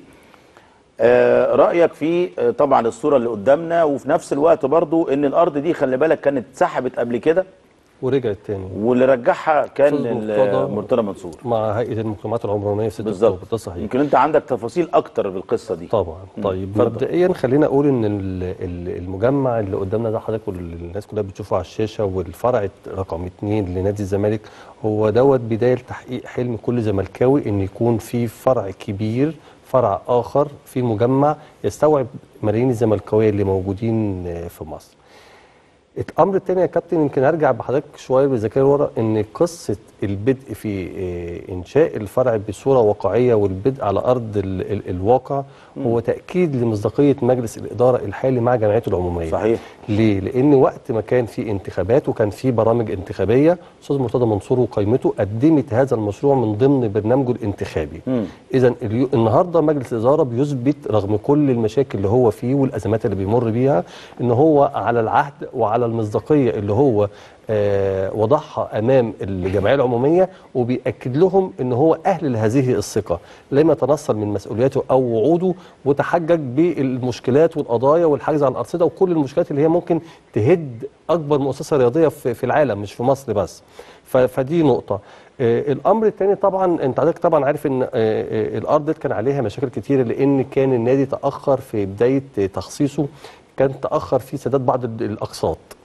A: آه، رأيك في آه، طبعا الصورة اللي قدامنا وفي نفس الوقت برضو ان الارض دي خلي بالك كانت اتسحبت قبل كده
L: ورجعت تاني
A: واللي رجعها كان
L: أستاذ
A: ال-
L: مرتضى
A: مرتضى منصور
L: مع هيئه المجتمعات العمرانيه في 6
A: بالظبط.
L: اكتوبر ده صحيح
A: يمكن انت عندك تفاصيل اكتر بالقصة دي
L: طبعا
A: مم.
L: طيب
A: اتفضل.
L: مبدئيا خلينا اقول ان ال- ال- المجمع اللي قدامنا ده حضرتك والناس كلها بتشوفه على الشاشه والفرع رقم اتنين لنادي الزمالك هو دوت بدايه تحقيق حلم كل زملكاوي ان يكون في فرع كبير فرع اخر في مجمع يستوعب ملايين الزملكاويه اللي موجودين آه، في مصر. الامر الثاني يا كابتن يمكن ارجع بحضرتك شويه بالذاكره ورا ان قصه البدء في آه، انشاء الفرع بصوره واقعيه والبدء على ارض ال ال الواقع هو تاكيد لمصداقيه مجلس الاداره الحالي مع جمعيته العموميه
A: صحيح
L: ليه؟ لان وقت ما كان في انتخابات وكان في برامج انتخابيه استاذ مرتضى منصور وقائمته قدمت هذا المشروع من ضمن برنامجه الانتخابي
A: مم.
L: اذا اليو- النهارده مجلس الاداره بيثبت رغم كل المشاكل اللي هو فيه والازمات اللي بيمر بيها ان هو على العهد وعلى المصداقيه اللي هو آه وضعها امام الجمعيه العموميه وبياكد لهم ان هو اهل لهذه الثقه لم يتنصل من مسؤولياته او وعوده وتحجج بالمشكلات والقضايا والحجز على الارصده وكل المشكلات اللي هي ممكن تهد اكبر مؤسسه رياضيه في, في العالم مش في مصر بس ف- فدي نقطه آه، الامر الثاني طبعا انت حضرتك طبعا عارف ان آه، آه، الارض ديت كان عليها مشاكل كتيره لان كان النادي تاخر في بدايه تخصيصه كان تاخر في سداد بعض ال- الاقساط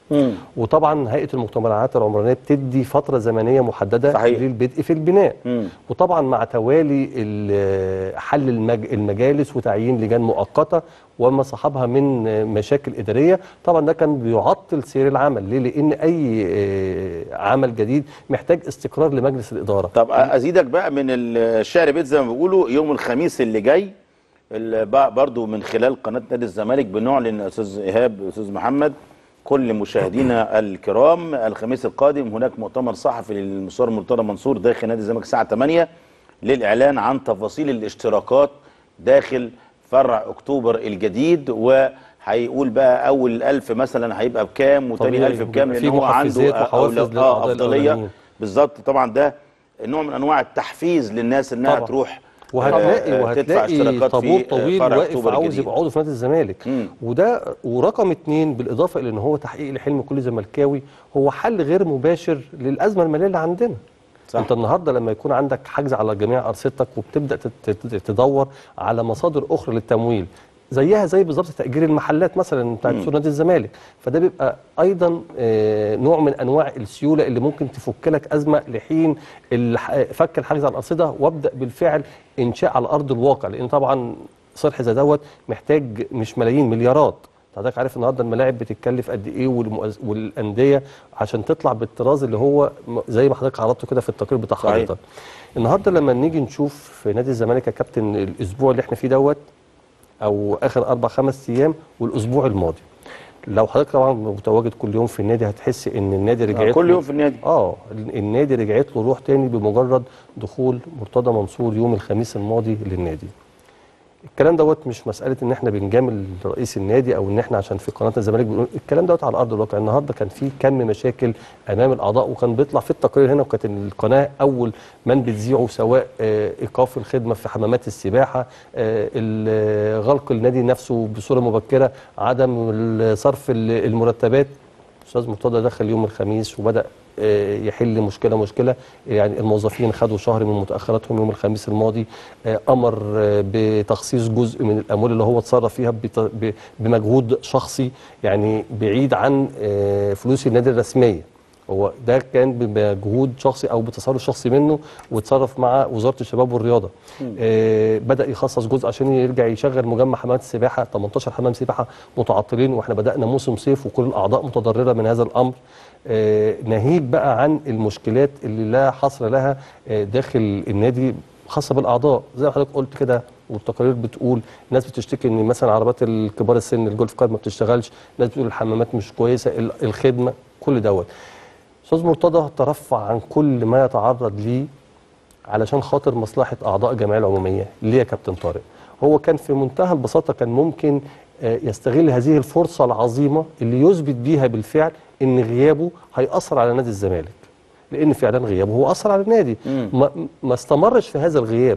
A: مم.
L: وطبعا هيئه المجتمعات العمرانيه بتدي فتره زمنيه محدده
A: صحيح.
L: للبدء في البناء
A: مم.
L: وطبعا مع توالي ال- حل المج- المجالس وتعيين لجان مؤقته وما صاحبها من مشاكل اداريه طبعا ده كان بيعطل سير العمل ليه لان اي آه، عمل جديد محتاج استقرار لمجلس الاداره
A: طب ازيدك بقى من الشعر بيت زي ما بيقولوا يوم الخميس اللي جاي ال- بقى برضو من خلال قناه نادي الزمالك بنعلن استاذ ايهاب استاذ محمد كل مشاهدينا الكرام الخميس القادم هناك مؤتمر صحفي للمستشار مرتضى منصور داخل نادي الزمالك الساعه 8 للاعلان عن تفاصيل الاشتراكات داخل فرع اكتوبر الجديد وهيقول بقى اول ألف مثلا هيبقى بكام وتاني
L: طبيعي.
A: ألف بكام
L: في
A: لان هو عنده
L: محفزات وحوافز
A: أولو-
L: للأعضاء
A: افضليه
L: الأولانيين.
A: بالظبط طبعا ده نوع من انواع التحفيز للناس انها
L: طبعا.
A: تروح
L: وهتلاقي
A: آه، تدفع
L: وهتلاقي
A: اشتراكات
L: طابور
A: في
L: طويل
A: فرع
L: واقف
A: اكتوبر
L: عاوز
A: الجديد
L: يبقى عضو في نادي الزمالك
A: مم.
L: وده ورقم اتنين بالاضافه الى ان هو تحقيق لحلم كل زملكاوي هو حل غير مباشر للازمه الماليه اللي عندنا
A: صح.
L: انت النهارده لما يكون عندك حجز على جميع ارصدتك وبتبدا تت- تت- تدور على مصادر اخرى للتمويل زيها زي بالظبط تاجير المحلات مثلا بتاعت
A: مم.
L: سوق نادي الزمالك فده بيبقى ايضا آه، نوع من انواع السيوله اللي ممكن تفك لك ازمه لحين الح- فك الحجز على الارصده وابدا بالفعل انشاء على ارض الواقع لان طبعا صرح زي دوت محتاج مش ملايين مليارات حضرتك عارف النهارده الملاعب بتتكلف قد ايه والمؤز... والانديه عشان تطلع بالطراز اللي هو م- زي ما حضرتك عرضته كده في التقرير بتاع
A: صحيح.
L: حضرتك النهارده لما نيجي نشوف في نادي الزمالك يا كابتن الاسبوع اللي احنا فيه دوت او اخر اربع خمس ايام والاسبوع الماضي لو حضرتك طبعا متواجد كل يوم في النادي هتحس ان النادي رجعت
A: كل
L: له-
A: يوم في النادي
L: اه النادي رجعت له روح تاني بمجرد دخول مرتضى منصور يوم الخميس الماضي للنادي الكلام دوت مش مساله ان احنا بنجامل رئيس النادي او ان احنا عشان في قناه الزمالك بنقول الكلام دوت على ارض الواقع النهارده كان في كم مشاكل امام الاعضاء وكان بيطلع في التقرير هنا وكانت القناه اول من بتذيعه سواء آه، ايقاف الخدمه في حمامات السباحه آه، ال- غلق النادي نفسه بصوره مبكره عدم ال- صرف ال- المرتبات استاذ مرتضى دخل يوم الخميس وبدا آه، يحل مشكله مشكله يعني الموظفين خدوا شهر من متاخراتهم يوم الخميس الماضي آه، امر آه، بتخصيص جزء من الاموال اللي هو اتصرف فيها بت- ب- بمجهود شخصي يعني بعيد عن آه، فلوس النادي الرسميه هو ده كان بمجهود شخصي او بتصرف شخصي منه وتصرف مع وزاره الشباب والرياضه آه بدا يخصص جزء عشان يرجع يشغل مجمع حمامات السباحه 18 حمام سباحه متعطلين واحنا بدانا موسم صيف وكل الاعضاء متضرره من هذا الامر آه ناهيك بقى عن المشكلات اللي لا حصر لها آه داخل النادي خاصه بالاعضاء زي ما حضرتك قلت كده والتقارير بتقول ناس بتشتكي ان مثلا عربات الكبار السن الجولف كارد ما بتشتغلش ناس بتقول الحمامات مش كويسه ال- الخدمه كل دوت استاذ مرتضى ترفع عن كل ما يتعرض ليه علشان خاطر مصلحه اعضاء الجمعيه العموميه ليه يا كابتن طارق هو كان في منتهى البساطه كان ممكن آه، يستغل هذه الفرصه العظيمه اللي يثبت بيها بالفعل ان غيابه هيأثر على نادي الزمالك لان فعلا غيابه هو اثر على النادي
A: مم.
L: ما, ما استمرش في هذا الغياب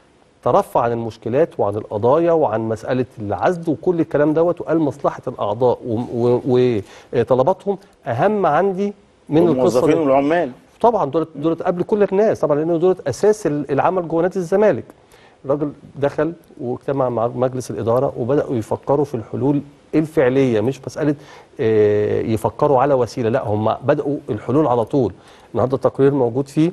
L: ترفع عن المشكلات وعن القضايا وعن مسألة العزل وكل الكلام دوت وقال مصلحة الأعضاء و- و- وطلباتهم أهم عندي من القصة
A: والموظفين
L: دي.
A: والعمال
L: طبعا دولت دولت قبل كل الناس طبعا لان دولت اساس ال- العمل جوه نادي الزمالك الراجل دخل واجتمع مع مجلس الاداره وبداوا يفكروا في الحلول الفعليه مش مساله آه، يفكروا على وسيله لا هم بداوا الحلول على طول النهارده التقرير موجود فيه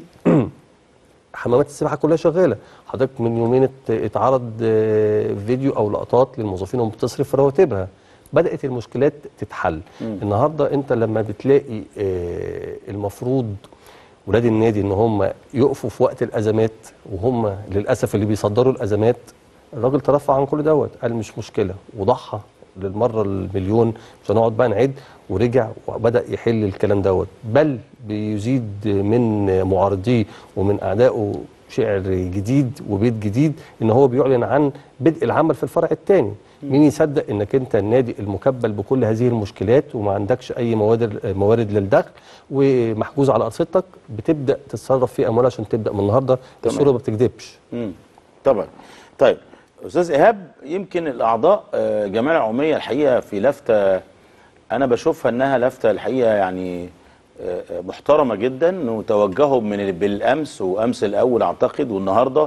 L: حمامات السباحه كلها شغاله حضرتك من يومين ات- اتعرض آه، فيديو او لقطات للموظفين وهم بتصرف رواتبها بدات المشكلات تتحل
A: مم.
L: النهارده انت لما بتلاقي آه، المفروض ولاد النادي ان هم يقفوا في وقت الازمات وهم للاسف اللي بيصدروا الازمات الراجل ترفع عن كل دوت قال مش مشكله وضحى للمره المليون مش هنقعد بقى نعد ورجع وبدا يحل الكلام دوت بل بيزيد من معارضيه ومن اعدائه شعر جديد وبيت جديد ان هو بيعلن عن بدء العمل في الفرع الثاني مين يصدق انك انت النادي المكبل بكل هذه المشكلات وما عندكش اي موارد موارد للدخل ومحجوز على ارصدتك بتبدا تتصرف في اموال عشان تبدا من النهارده
A: تمام.
L: الصوره ما بتكذبش
A: مم. طبعا طيب استاذ ايهاب يمكن الاعضاء آه، الجمعيه العموميه الحقيقه في لفته انا بشوفها انها لفته الحقيقه يعني آه، آه، محترمه جدا وتوجهوا من ال- بالامس وامس الاول اعتقد والنهارده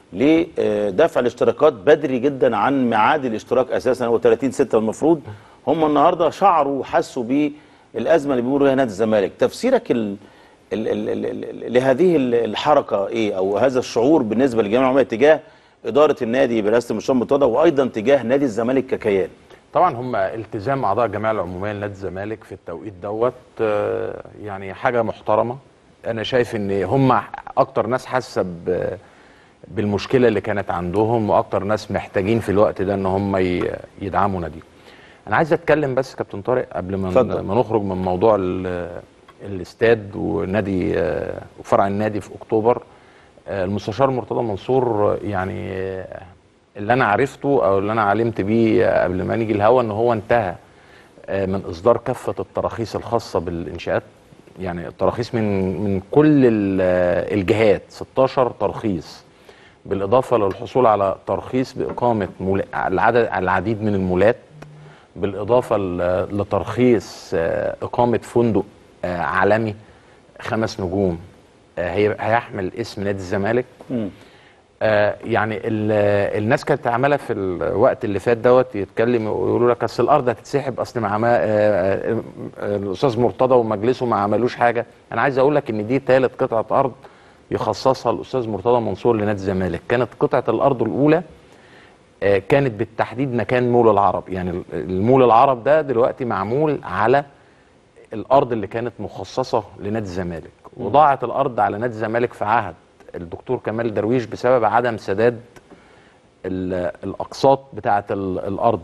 A: لدفع الاشتراكات بدري جدا عن ميعاد الاشتراك اساسا هو 30 6 المفروض هم النهارده شعروا وحسوا ب الازمه اللي بيمر بها نادي الزمالك تفسيرك ال ال ال ال ال لهذه ال- الحركه ايه او هذا الشعور بالنسبه للجمعيه العموميه تجاه اداره النادي برئاسه المشرف مرتضى وايضا تجاه نادي الزمالك ككيان
M: طبعا هم التزام اعضاء الجمعيه العموميه لنادي الزمالك في التوقيت دوت آه، يعني حاجه محترمه انا شايف ان هم اكتر ناس حاسه ب- بالمشكله اللي كانت عندهم واكتر ناس محتاجين في الوقت ده ان هم ي- يدعموا ناديهم انا عايز اتكلم بس كابتن طارق قبل ما
A: اتفضل.
M: ما نخرج من موضوع ال- الاستاد ونادي آه، وفرع النادي في اكتوبر آه، المستشار مرتضى منصور آه، يعني آه، اللي انا عرفته او اللي انا علمت بيه آه، قبل ما نيجي الهوا ان هو انتهى آه، من اصدار كافه التراخيص الخاصه بالانشاءات يعني التراخيص من من كل ال- آه، الجهات 16 ترخيص بالاضافه للحصول على ترخيص باقامه مول... العدد العديد من المولات بالاضافه ل- لترخيص آه، اقامه فندق آه، عالمي خمس نجوم آه، هي- هيحمل اسم نادي الزمالك آه، يعني ال- الناس كانت عماله في الوقت اللي فات دوت يتكلم ويقولوا لك اصل الارض هتتسحب اصل مع ما آه، آه، آه، الاستاذ مرتضى ومجلسه ما عملوش حاجه انا عايز اقول لك ان دي ثالث قطعه ارض يخصصها الاستاذ مرتضى منصور لنادي الزمالك كانت قطعه الارض الاولى آه، كانت بالتحديد مكان مول العرب يعني المول العرب ده دلوقتي معمول على الارض اللي كانت مخصصه لنادي الزمالك وضاعت الارض على نادي الزمالك في عهد الدكتور كمال درويش بسبب عدم سداد ال- الاقساط بتاعه ال- الارض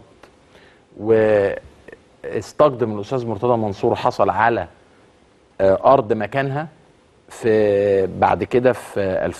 M: واستقدم الاستاذ مرتضى منصور حصل على آه، ارض مكانها في بعد كده في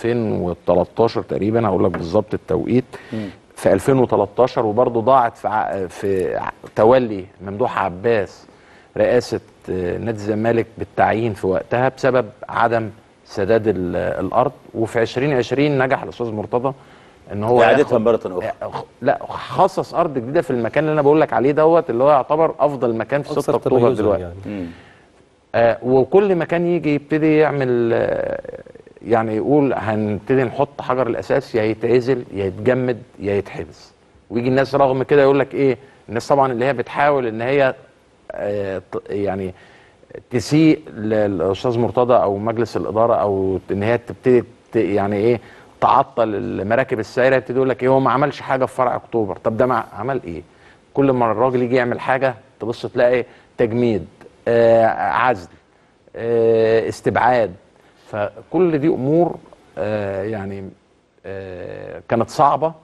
M: 2013 تقريبا هقول لك بالظبط التوقيت في 2013 وبرضه ضاعت في ع- في ع- تولي ممدوح عباس رئاسه آه، نادي الزمالك بالتعيين في وقتها بسبب عدم سداد ال- الارض وفي 2020 نجح الاستاذ مرتضى ان هو
A: إعادتها
M: ياخد-
A: مرة أخرى.
M: لا خصص ارض جديده في المكان اللي انا بقول لك عليه دوت اللي هو يعتبر افضل مكان في 6
L: أكثر
M: اكتوبر
L: تميزاً
M: دلوقتي
L: يعني.
M: آه وكل مكان يجي يبتدي يعمل آه يعني يقول هنبتدي نحط حجر الاساس يا يتعزل يا يتجمد يا يتحبس ويجي الناس رغم كده يقول لك ايه الناس طبعا اللي هي بتحاول ان هي آه ت- يعني تسيء للاستاذ مرتضى او مجلس الاداره او ان هي تبتدي ت- يعني ايه تعطل المراكب السائره يبتدي يقول لك ايه هو ما عملش حاجه في فرع اكتوبر طب ده مع- عمل ايه كل ما الراجل يجي يعمل حاجه تبص تلاقي تجميد آه عزل آه استبعاد فكل دي امور آه يعني آه كانت صعبه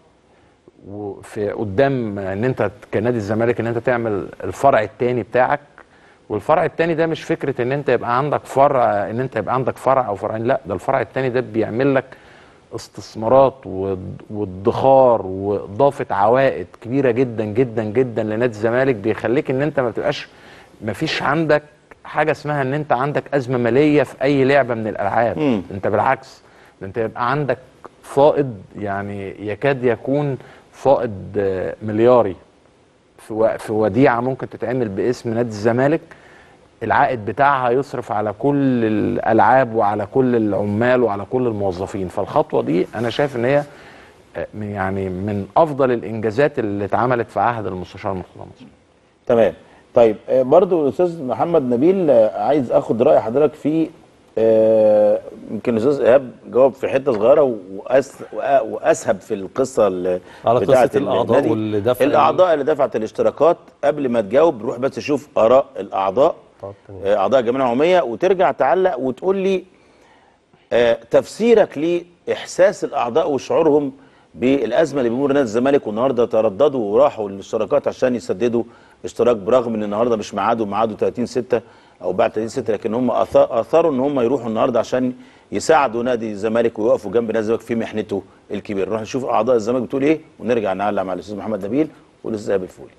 M: وفي قدام ان انت كنادي الزمالك ان انت تعمل الفرع الثاني بتاعك والفرع الثاني ده مش فكره ان انت يبقى عندك فرع ان انت يبقى عندك فرع او فرعين لا ده الفرع الثاني ده بيعمل لك استثمارات واد- وادخار واضافه عوائد كبيره جدا جدا جدا لنادي الزمالك بيخليك ان انت ما بتبقاش ما فيش عندك حاجه اسمها ان انت عندك ازمه ماليه في اي لعبه من الالعاب
A: مم.
M: انت بالعكس ده انت يبقى عندك فائض يعني يكاد يكون فائض آه، ملياري في و- في وديعه ممكن تتعمل باسم نادي الزمالك العائد بتاعها يصرف على كل الالعاب وعلى كل العمال وعلى كل الموظفين فالخطوه دي انا شايف ان هي آه، من- يعني من افضل الانجازات اللي اتعملت في عهد المستشار مرتضى منصور
A: تمام طيب آه، برضو الاستاذ محمد نبيل آه، عايز اخد راي حضرتك في آه، يمكن الاستاذ ايهاب جاوب في حته صغيره وأس وأ- واسهب في القصه ال-
L: على
A: بتاعه
L: قصة الأعضاء
A: النادي.
L: واللي دفع
A: الاعضاء اللي دفعت الاشتراكات قبل ما تجاوب روح بس شوف اراء الاعضاء آه، اعضاء الجمعيه العموميه وترجع تعلق وتقول لي آه، تفسيرك لاحساس الاعضاء وشعورهم بالازمه اللي بيمر نادي الزمالك والنهارده ترددوا وراحوا للاشتراكات عشان يسددوا اشتراك برغم ان النهارده مش ميعاده ميعاده 30 6 او بعد 30 6 لكن هم أث- اثروا ان هم يروحوا النهارده عشان يساعدوا نادي الزمالك ويقفوا جنب نادي الزمالك في محنته الكبيره نروح نشوف اعضاء الزمالك بتقول ايه ونرجع نعلق مع الاستاذ محمد نبيل والاستاذ ايهاب الفولي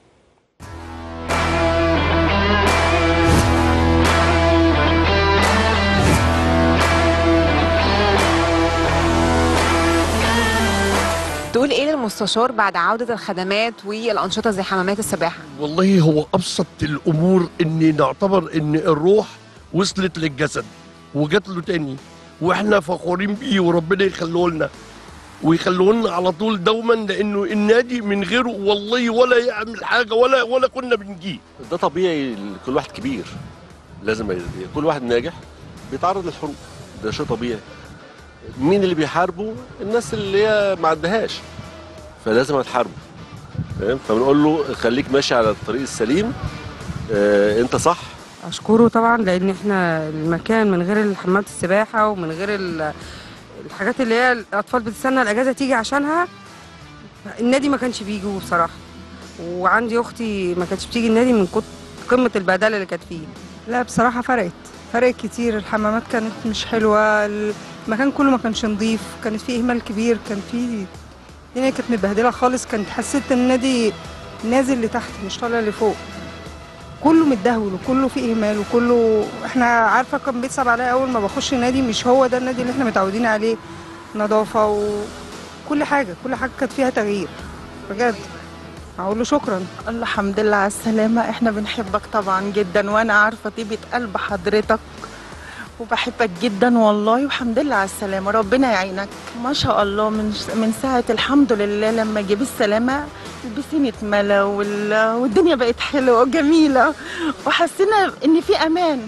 B: تقول ايه للمستشار بعد عودة الخدمات والأنشطة زي حمامات السباحة
C: والله هو ابسط الامور ان نعتبر ان الروح وصلت للجسد وجات له تاني واحنا فخورين بيه وربنا يخليه لنا ويخلوه لنا على طول دوما لانه النادي من غيره والله ولا يعمل حاجه ولا ولا كنا بنجيه
D: ده طبيعي كل واحد كبير لازم ي- كل واحد ناجح بيتعرض للحروب ده شيء طبيعي مين اللي بيحاربوا الناس اللي هي ما عندهاش فلازم هتحاربه فاهم فبنقول له خليك ماشي على الطريق السليم آه انت صح
E: اشكره طبعا لان احنا المكان من غير حمامات السباحه ومن غير ال- الحاجات اللي هي الاطفال بتستنى الاجازه تيجي عشانها النادي ما كانش بيجوا بصراحه وعندي اختي ما كانتش بتيجي النادي من كت- قمه البهدله اللي كانت فيه
F: لا بصراحة فرقت فرقت كتير الحمامات كانت مش حلوة المكان كله ما كانش نظيف كانت فيه إهمال كبير كان فيه الدنيا كانت متبهدلة خالص كانت حسيت إن النادي نازل لتحت مش طالع لفوق كله متدهول وكله فيه إهمال وكله إحنا عارفة كان بيتصعب عليا أول ما بخش النادي مش هو ده النادي اللي إحنا متعودين عليه نظافة وكل حاجة كل حاجة كانت فيها تغيير بجد أقول له شكرا
G: الله الحمد لله على السلامة احنا بنحبك طبعا جدا وانا عارفة طيبة قلب حضرتك وبحبك جدا والله والحمد لله على السلامة ربنا يعينك ما شاء الله من من ساعة الحمد لله لما جه بالسلامة البسين اتملى وال- والدنيا بقت حلوة وجميلة وحسينا ان في امان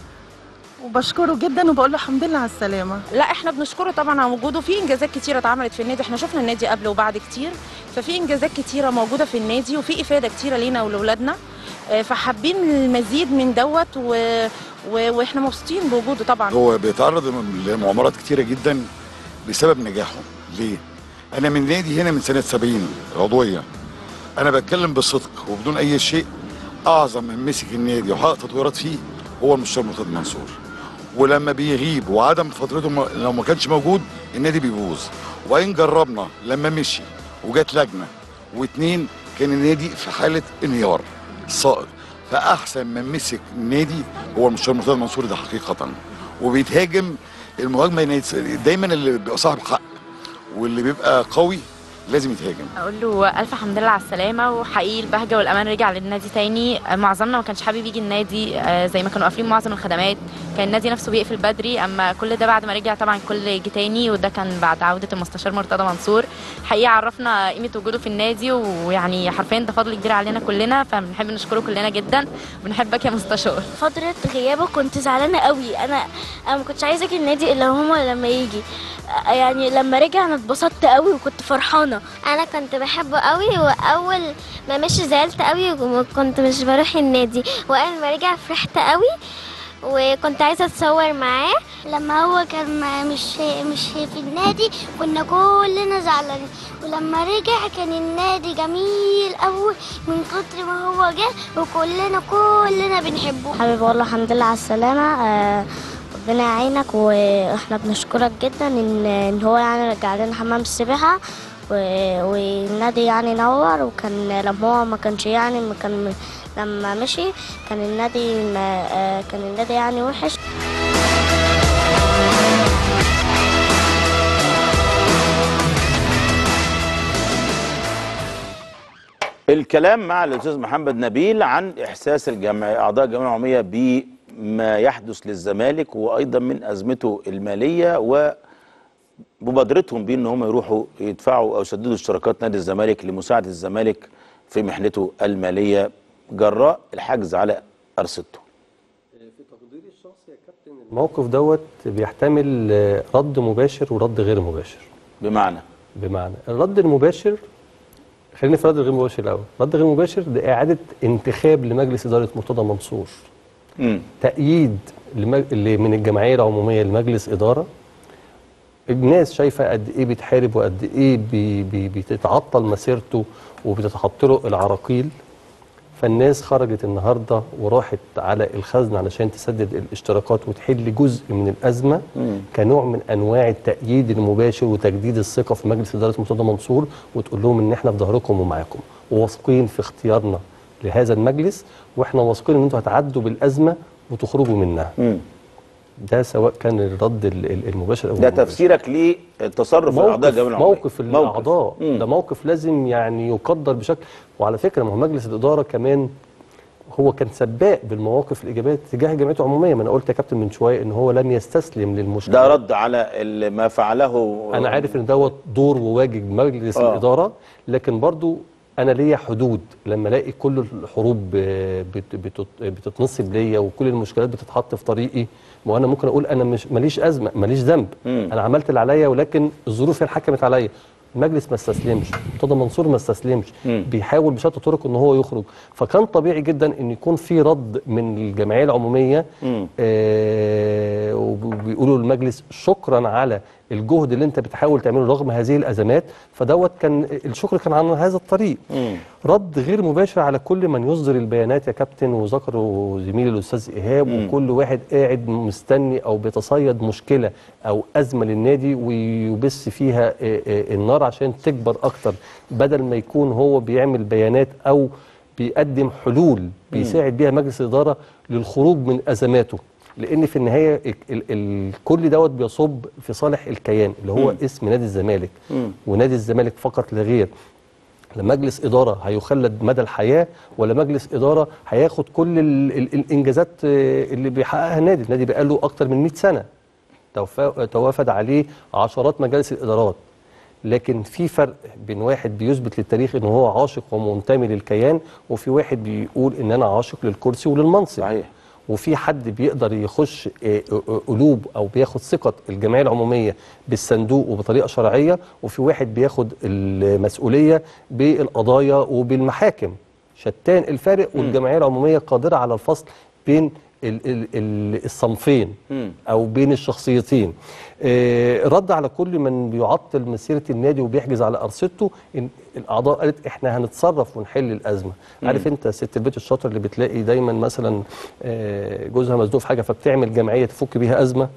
G: وبشكره جدا وبقول له الحمد لله على السلامة
H: لا احنا بنشكره طبعا على وجوده في انجازات كتيره اتعملت في النادي احنا شفنا النادي قبل وبعد كتير ففي انجازات كتيره موجوده في النادي وفي افاده كتيره لينا ولولادنا آه، فحابين المزيد من دوت و... و... واحنا مبسوطين بوجوده طبعا
I: هو بيتعرض لمؤامرات كتيره جدا بسبب نجاحه ليه انا من نادي هنا من سنه 70 عضويه انا بتكلم بصدق وبدون اي شيء اعظم من مسك النادي وحقق تطويرات فيه هو المستشار مرتضى منصور ولما بيغيب وعدم فترته م- لو ما كانش موجود النادي بيبوظ وبعدين جربنا لما مشي وجات لجنه واتنين كان النادي في حاله انهيار صائد فاحسن من مسك النادي هو المستشار مرتضى منصور ده حقيقه وبيتهاجم المهاجمه ينس- دايما اللي بيبقى صاحب حق واللي بيبقى قوي لازم يتهاجم
J: اقول له الف حمد لله على السلامه وحقيقي البهجه والامان رجع للنادي تاني آه، معظمنا ما كانش حابب يجي النادي آه، زي ما كانوا قافلين معظم الخدمات كان النادي نفسه بيقفل بدري اما كل ده بعد ما رجع طبعا الكل جه تاني وده كان بعد عوده المستشار مرتضى منصور حقيقي عرفنا قيمه وجوده في النادي ويعني حرفيا ده فضل كبير علينا كلنا فبنحب نشكره كلنا جدا وبنحبك يا مستشار
K: فترة غيابه كنت زعلانة قوي انا انا ما كنتش عايزة النادي الا هما لما يجي يعني لما رجع انا اتبسطت قوي وكنت فرحانة انا كنت بحبه قوي واول ما مشي زعلت قوي وكنت مش بروح النادي واول ما رجع فرحت قوي وكنت عايزة اتصور معاه لما هو كان مش مش في النادي كنا كلنا زعلانين ولما رجع كان النادي جميل قوي من كتر ما هو جه وكلنا كلنا بنحبه حبيبي والله الحمد لله على السلامة آه، ربنا يعينك واحنا بنشكرك جدا ان ان هو يعني رجع لنا حمام السباحة و- والنادي يعني نور وكان لما هو ما كانش يعني ما كان لما مشي كان النادي ما آه، كان النادي يعني وحش
A: الكلام مع الاستاذ محمد نبيل عن احساس الجمعيه اعضاء الجمعيه العموميه بما يحدث للزمالك وايضا من ازمته الماليه ومبادرتهم بان هم يروحوا يدفعوا او يسددوا اشتراكات نادي الزمالك لمساعده الزمالك في محنته الماليه جراء الحجز على ارصدته.
L: الموقف دوت بيحتمل آه، رد مباشر ورد غير مباشر
A: بمعنى
L: بمعنى الرد المباشر خلينا في الرد الغير مباشر الاول الرد الغير مباشر ده اعاده انتخاب لمجلس اداره مرتضى منصور
A: امم
L: تأييد لمج... اللي من الجمعيه العموميه لمجلس اداره الناس شايفه قد ايه بيتحارب وقد ايه بي... بي... بتتعطل مسيرته وبتتحط له العراقيل فالناس خرجت النهارده وراحت على الخزن علشان تسدد الاشتراكات وتحل جزء من الازمه
A: مم.
L: كنوع من انواع التأييد المباشر وتجديد الثقه في مجلس اداره مرتضى منصور وتقول لهم ان احنا في ظهركم ومعاكم وواثقين في اختيارنا لهذا المجلس واحنا واثقين ان انتوا هتعدوا بالازمه وتخرجوا منها.
A: مم.
L: ده سواء كان الرد ال- ال- المباشر او
A: ده
L: المباشر.
A: تفسيرك لتصرف اعضاء الجمعيه العموميه
L: موقف الاعضاء ده موقف لازم يعني يقدر بشكل وعلى فكره ما هو مجلس الاداره كمان هو كان سباق بالمواقف الايجابيه تجاه جمعيته العموميه ما انا قلت يا كابتن من شويه ان هو لم يستسلم للمشكله
A: ده رد على ال- ما فعله
L: انا عارف ان دوت دور وواجب مجلس
A: آه.
L: الاداره لكن برضو انا ليا حدود لما الاقي كل الحروب آه، بت- بتت- بتتنصب ليا وكل المشكلات بتتحط في طريقي ما انا ممكن اقول انا مش ماليش ازمه ماليش ذنب
A: مم.
L: انا عملت اللي عليا ولكن الظروف هي اللي حكمت عليا المجلس ما استسلمش مرتضى منصور ما استسلمش
A: مم.
L: بيحاول بشتى الطرق ان هو يخرج فكان طبيعي جدا ان يكون في رد من الجمعيه العموميه
A: مم.
L: آه وبيقولوا للمجلس شكرا على الجهد اللي انت بتحاول تعمله رغم هذه الازمات فدوت كان الشكر كان عن هذا الطريق
A: مم.
L: رد غير مباشر على كل من يصدر البيانات يا كابتن وذكره زميلي الاستاذ ايهاب
A: مم.
L: وكل واحد قاعد مستني او بيتصيد مشكله او ازمه للنادي ويبث فيها آه، آه، النار عشان تكبر اكتر بدل ما يكون هو بيعمل بيانات او بيقدم حلول بيساعد بيها مجلس الاداره للخروج من ازماته لان في النهايه ال ال ال كل دوت بيصب في صالح الكيان اللي هو
A: مم.
L: اسم نادي الزمالك
A: مم.
L: ونادي الزمالك فقط لا غير لا مجلس إدارة هيخلد مدى الحياة ولا مجلس إدارة هياخد كل ال ال الإنجازات آه، اللي بيحققها النادي النادي بقاله أكتر من 100 سنة توفى- توافد عليه عشرات مجالس الإدارات لكن في فرق بين واحد بيثبت للتاريخ ان هو عاشق ومنتمي للكيان وفي واحد بيقول ان انا عاشق للكرسي وللمنصب
A: صحيح
L: وفي حد بيقدر يخش آه، آه، قلوب او بياخد ثقه الجمعيه العموميه بالصندوق وبطريقه شرعيه وفي واحد بياخد المسؤوليه بالقضايا وبالمحاكم شتان الفارق والجمعيه العموميه قادره على الفصل بين ال ال ال الصنفين
A: مم.
L: او بين الشخصيتين آه، رد على كل من بيعطل مسيره النادي وبيحجز على ارصدته إن الاعضاء قالت احنا هنتصرف ونحل الازمه
A: مم.
L: عارف انت ست البيت الشاطر اللي بتلاقي دايما مثلا آه، جوزها مزنوق في حاجه فبتعمل جمعيه تفك بيها ازمه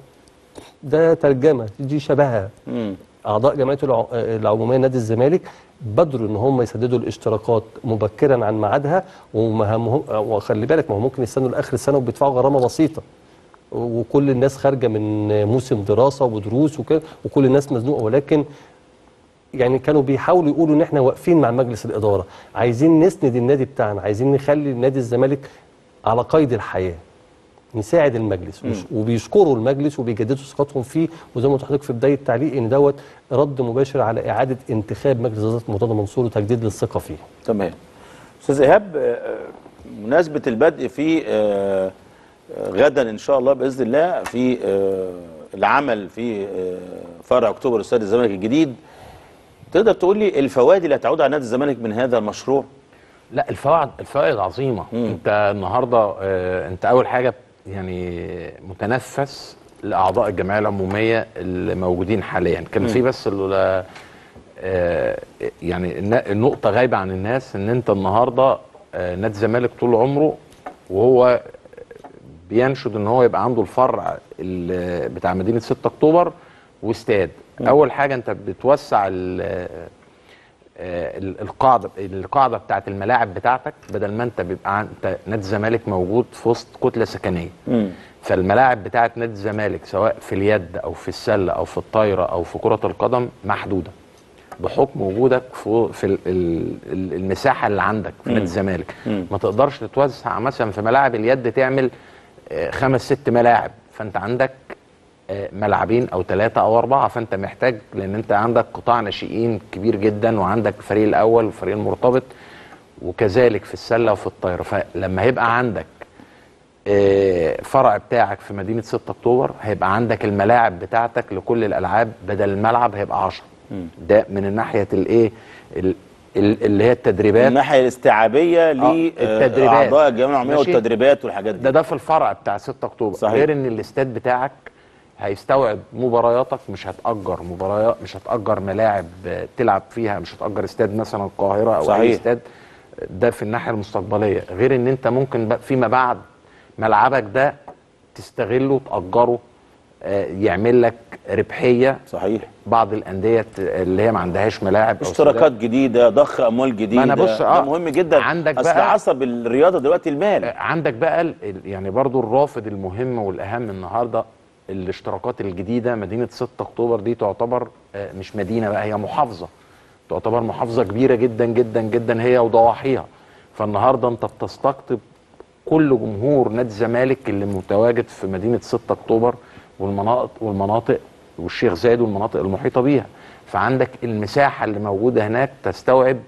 L: ده ترجمه دي شبهها
A: مم.
L: اعضاء جمعيه الع- العموميه نادي الزمالك بدروا ان هم يسددوا الاشتراكات مبكرا عن ميعادها وما همهم- وخلي بالك ما هو ممكن يستنوا لاخر السنه وبيدفعوا غرامه بسيطه وكل الناس خارجه من موسم دراسه ودروس وكده وكل الناس مزنوقه ولكن يعني كانوا بيحاولوا يقولوا ان احنا واقفين مع مجلس الاداره عايزين نسند النادي بتاعنا عايزين نخلي نادي الزمالك على قيد الحياه نساعد المجلس وش- وبيشكروا المجلس وبيجددوا ثقتهم فيه وزي ما قلت لحضرتك في بدايه التعليق ان دوت رد مباشر على اعاده انتخاب مجلس اداره مرتضى منصور وتجديد للثقه فيه.
A: تمام استاذ ايهاب آه، آه، مناسبه البدء في آه، آه، غدا ان شاء الله باذن الله في آه، العمل في آه، فرع اكتوبر استاد الزمالك الجديد تقدر تقول لي الفوائد اللي هتعود على نادي الزمالك من هذا المشروع
M: لا الفوائد الفوائد عظيمه
A: مم.
M: انت النهارده آه، انت اول حاجه يعني متنفس لاعضاء الجمعيه العموميه اللي موجودين حاليا كان
A: مم.
M: في بس ال- آه، يعني الن- النقطه غايبه عن الناس ان انت النهارده آه، نادي الزمالك طول عمره وهو بينشد ان هو يبقى عنده الفرع ال- بتاع مدينه 6 اكتوبر واستاد
A: مم.
M: اول حاجه انت بتوسع ال- آه، ال- القاعده القاعده بتاعت الملاعب بتاعتك بدل ما انت بيبقى عن- انت نادي الزمالك موجود في وسط كتله سكنيه
A: مم.
M: فالملاعب بتاعت نادي الزمالك سواء في اليد او في السله او في الطايره او في كره القدم محدوده بحكم وجودك في في ال- ال- ال- المساحه اللي عندك في
A: مم.
M: نادي الزمالك
A: مم.
M: ما تقدرش تتوسع مثلا في ملاعب اليد تعمل آه، خمس ست ملاعب فانت عندك آه، ملعبين او ثلاثه او اربعه فانت محتاج لان انت عندك قطاع ناشئين كبير جدا وعندك الفريق الاول والفريق المرتبط وكذلك في السله وفي الطايره فلما هيبقى عندك آه، فرع بتاعك في مدينه 6 اكتوبر هيبقى عندك الملاعب بتاعتك لكل الالعاب بدل الملعب هيبقى 10
A: مم.
M: ده من ناحيه الايه ال- ال- اللي هي التدريبات
A: الناحيه الاستيعابيه
M: التدريبات.
A: لاعضاء الجمعيه العموميه
M: ماشي.
A: والتدريبات والحاجات دي
M: ده ده في الفرع بتاع 6 اكتوبر
A: صحيح.
M: غير ان الاستاد بتاعك هيستوعب مبارياتك مش هتأجر مباريات مش هتأجر ملاعب آه، تلعب فيها مش هتأجر استاد مثلا القاهرة او
A: صحيح.
M: اي استاد ده في الناحية المستقبلية غير ان انت ممكن بقى فيما بعد ملعبك ده تستغله تأجره آه، يعمل لك ربحية
A: صحيح
M: بعض الأندية اللي هي ما عندهاش ملاعب أو
A: اشتراكات جديده ضخ اموال جديده
M: ما أنا بص،
A: ده
M: آه،
A: مهم جدا
M: عندك
A: اصل
M: بقى-
A: عصب الرياضه دلوقتي المال
M: عندك بقى ال- ال- يعني برضو الرافد المهم والأهم النهاردة الاشتراكات الجديدة مدينة 6 أكتوبر دي تعتبر آه، مش مدينة بقى هي محافظة تعتبر محافظة كبيرة جدا جدا جدا هي وضواحيها فالنهاردة أنت بتستقطب كل جمهور نادي الزمالك اللي متواجد في مدينة 6 أكتوبر والمناطق والمناطق والشيخ زايد والمناطق المحيطة بيها فعندك المساحة اللي موجودة هناك تستوعب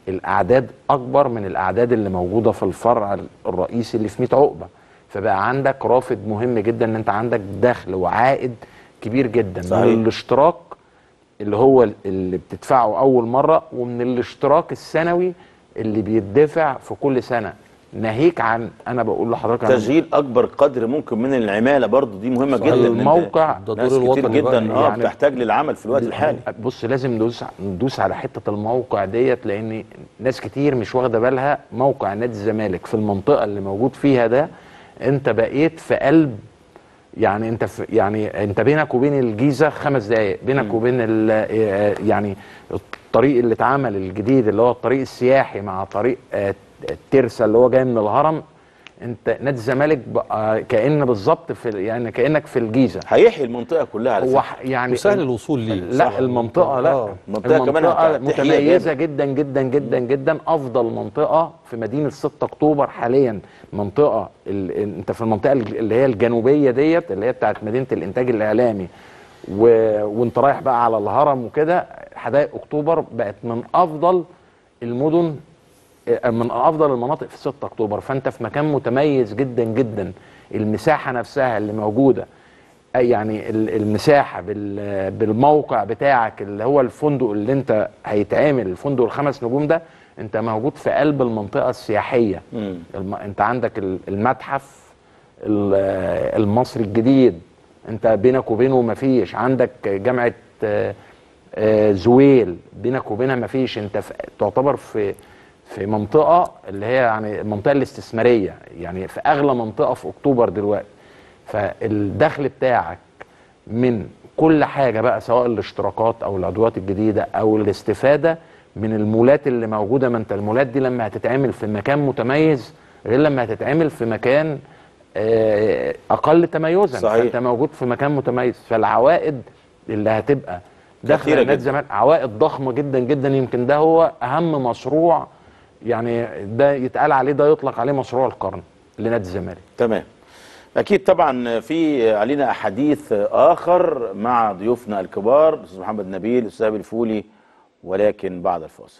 M: الاعداد اكبر من الاعداد اللي موجوده في الفرع الرئيسي اللي في 100 عقبه فبقى عندك رافد مهم جدا ان انت عندك دخل وعائد كبير جدا
A: صحيح.
M: من الاشتراك اللي هو اللي بتدفعه اول مره ومن الاشتراك السنوي اللي بيدفع في كل سنه ناهيك عن انا بقول لحضرتك أنا
A: تشغيل اكبر قدر ممكن من العماله برضو دي مهمه
M: صحيح.
A: جدا إن أنت-
M: الموقع ده
A: ناس
M: دور
A: كتير
M: الوطني بقى
A: جدا اه
M: يعني-
A: بتحتاج للعمل في الوقت الحالي
M: بص لازم ندوس ندوس على حته الموقع ديت لان ناس كتير مش واخده بالها موقع نادي الزمالك في المنطقه اللي موجود فيها ده انت بقيت في قلب يعني انت في يعني انت بينك وبين الجيزه خمس دقائق بينك وبين ال- آه، يعني الطريق اللي اتعمل الجديد اللي هو الطريق السياحي مع طريق آه، الترسا اللي هو جاي من الهرم انت نادي الزمالك بقى كان بالظبط في يعني كانك في الجيزه
A: هيحيي المنطقه كلها على
M: هو
A: فكرة.
M: ح- يعني
L: وسهل الوصول ليه
M: لا
L: صح.
M: المنطقه لا
L: آه.
A: المنطقة كمان هت- تحييها
M: متميزه جدا جدا جدا جدا افضل منطقه في مدينه 6 اكتوبر حاليا منطقه ال... انت في المنطقه اللي هي الجنوبيه ديت اللي هي بتاعت مدينه الانتاج الاعلامي و... وانت رايح بقى على الهرم وكده حدائق اكتوبر بقت من افضل المدن من افضل المناطق في 6 اكتوبر فانت في مكان متميز جدا جدا المساحه نفسها اللي موجوده أي يعني ال- المساحه بال- بالموقع بتاعك اللي هو الفندق اللي انت هيتعمل الفندق الخمس نجوم ده انت موجود في قلب المنطقه السياحيه
A: مم.
M: الم... انت عندك ال- المتحف ال- المصري الجديد انت بينك وبينه مفيش عندك جامعه آه، آه، زويل بينك وبينها مفيش انت في تعتبر في في منطقه اللي هي يعني المنطقه الاستثماريه يعني في اغلى منطقه في اكتوبر دلوقتي فالدخل بتاعك من كل حاجه بقى سواء الاشتراكات او العضويات الجديده او الاستفاده من المولات اللي موجوده ما انت المولات دي لما هتتعمل في مكان متميز غير لما هتتعمل في مكان آه، اقل تميزا
A: صحيح.
M: فانت موجود في مكان متميز فالعوائد اللي هتبقى داخل
A: كثيرة
M: نادي
A: جدا.
M: الزمالك عوائد ضخمه جدا جدا يمكن ده هو اهم مشروع يعني ده يتقال عليه ده يطلق عليه مشروع القرن لنادي الزمالك
A: تمام اكيد طبعا في علينا حديث اخر مع ضيوفنا الكبار الاستاذ محمد نبيل الاستاذ أبي الفولي ولكن بعد الفاصل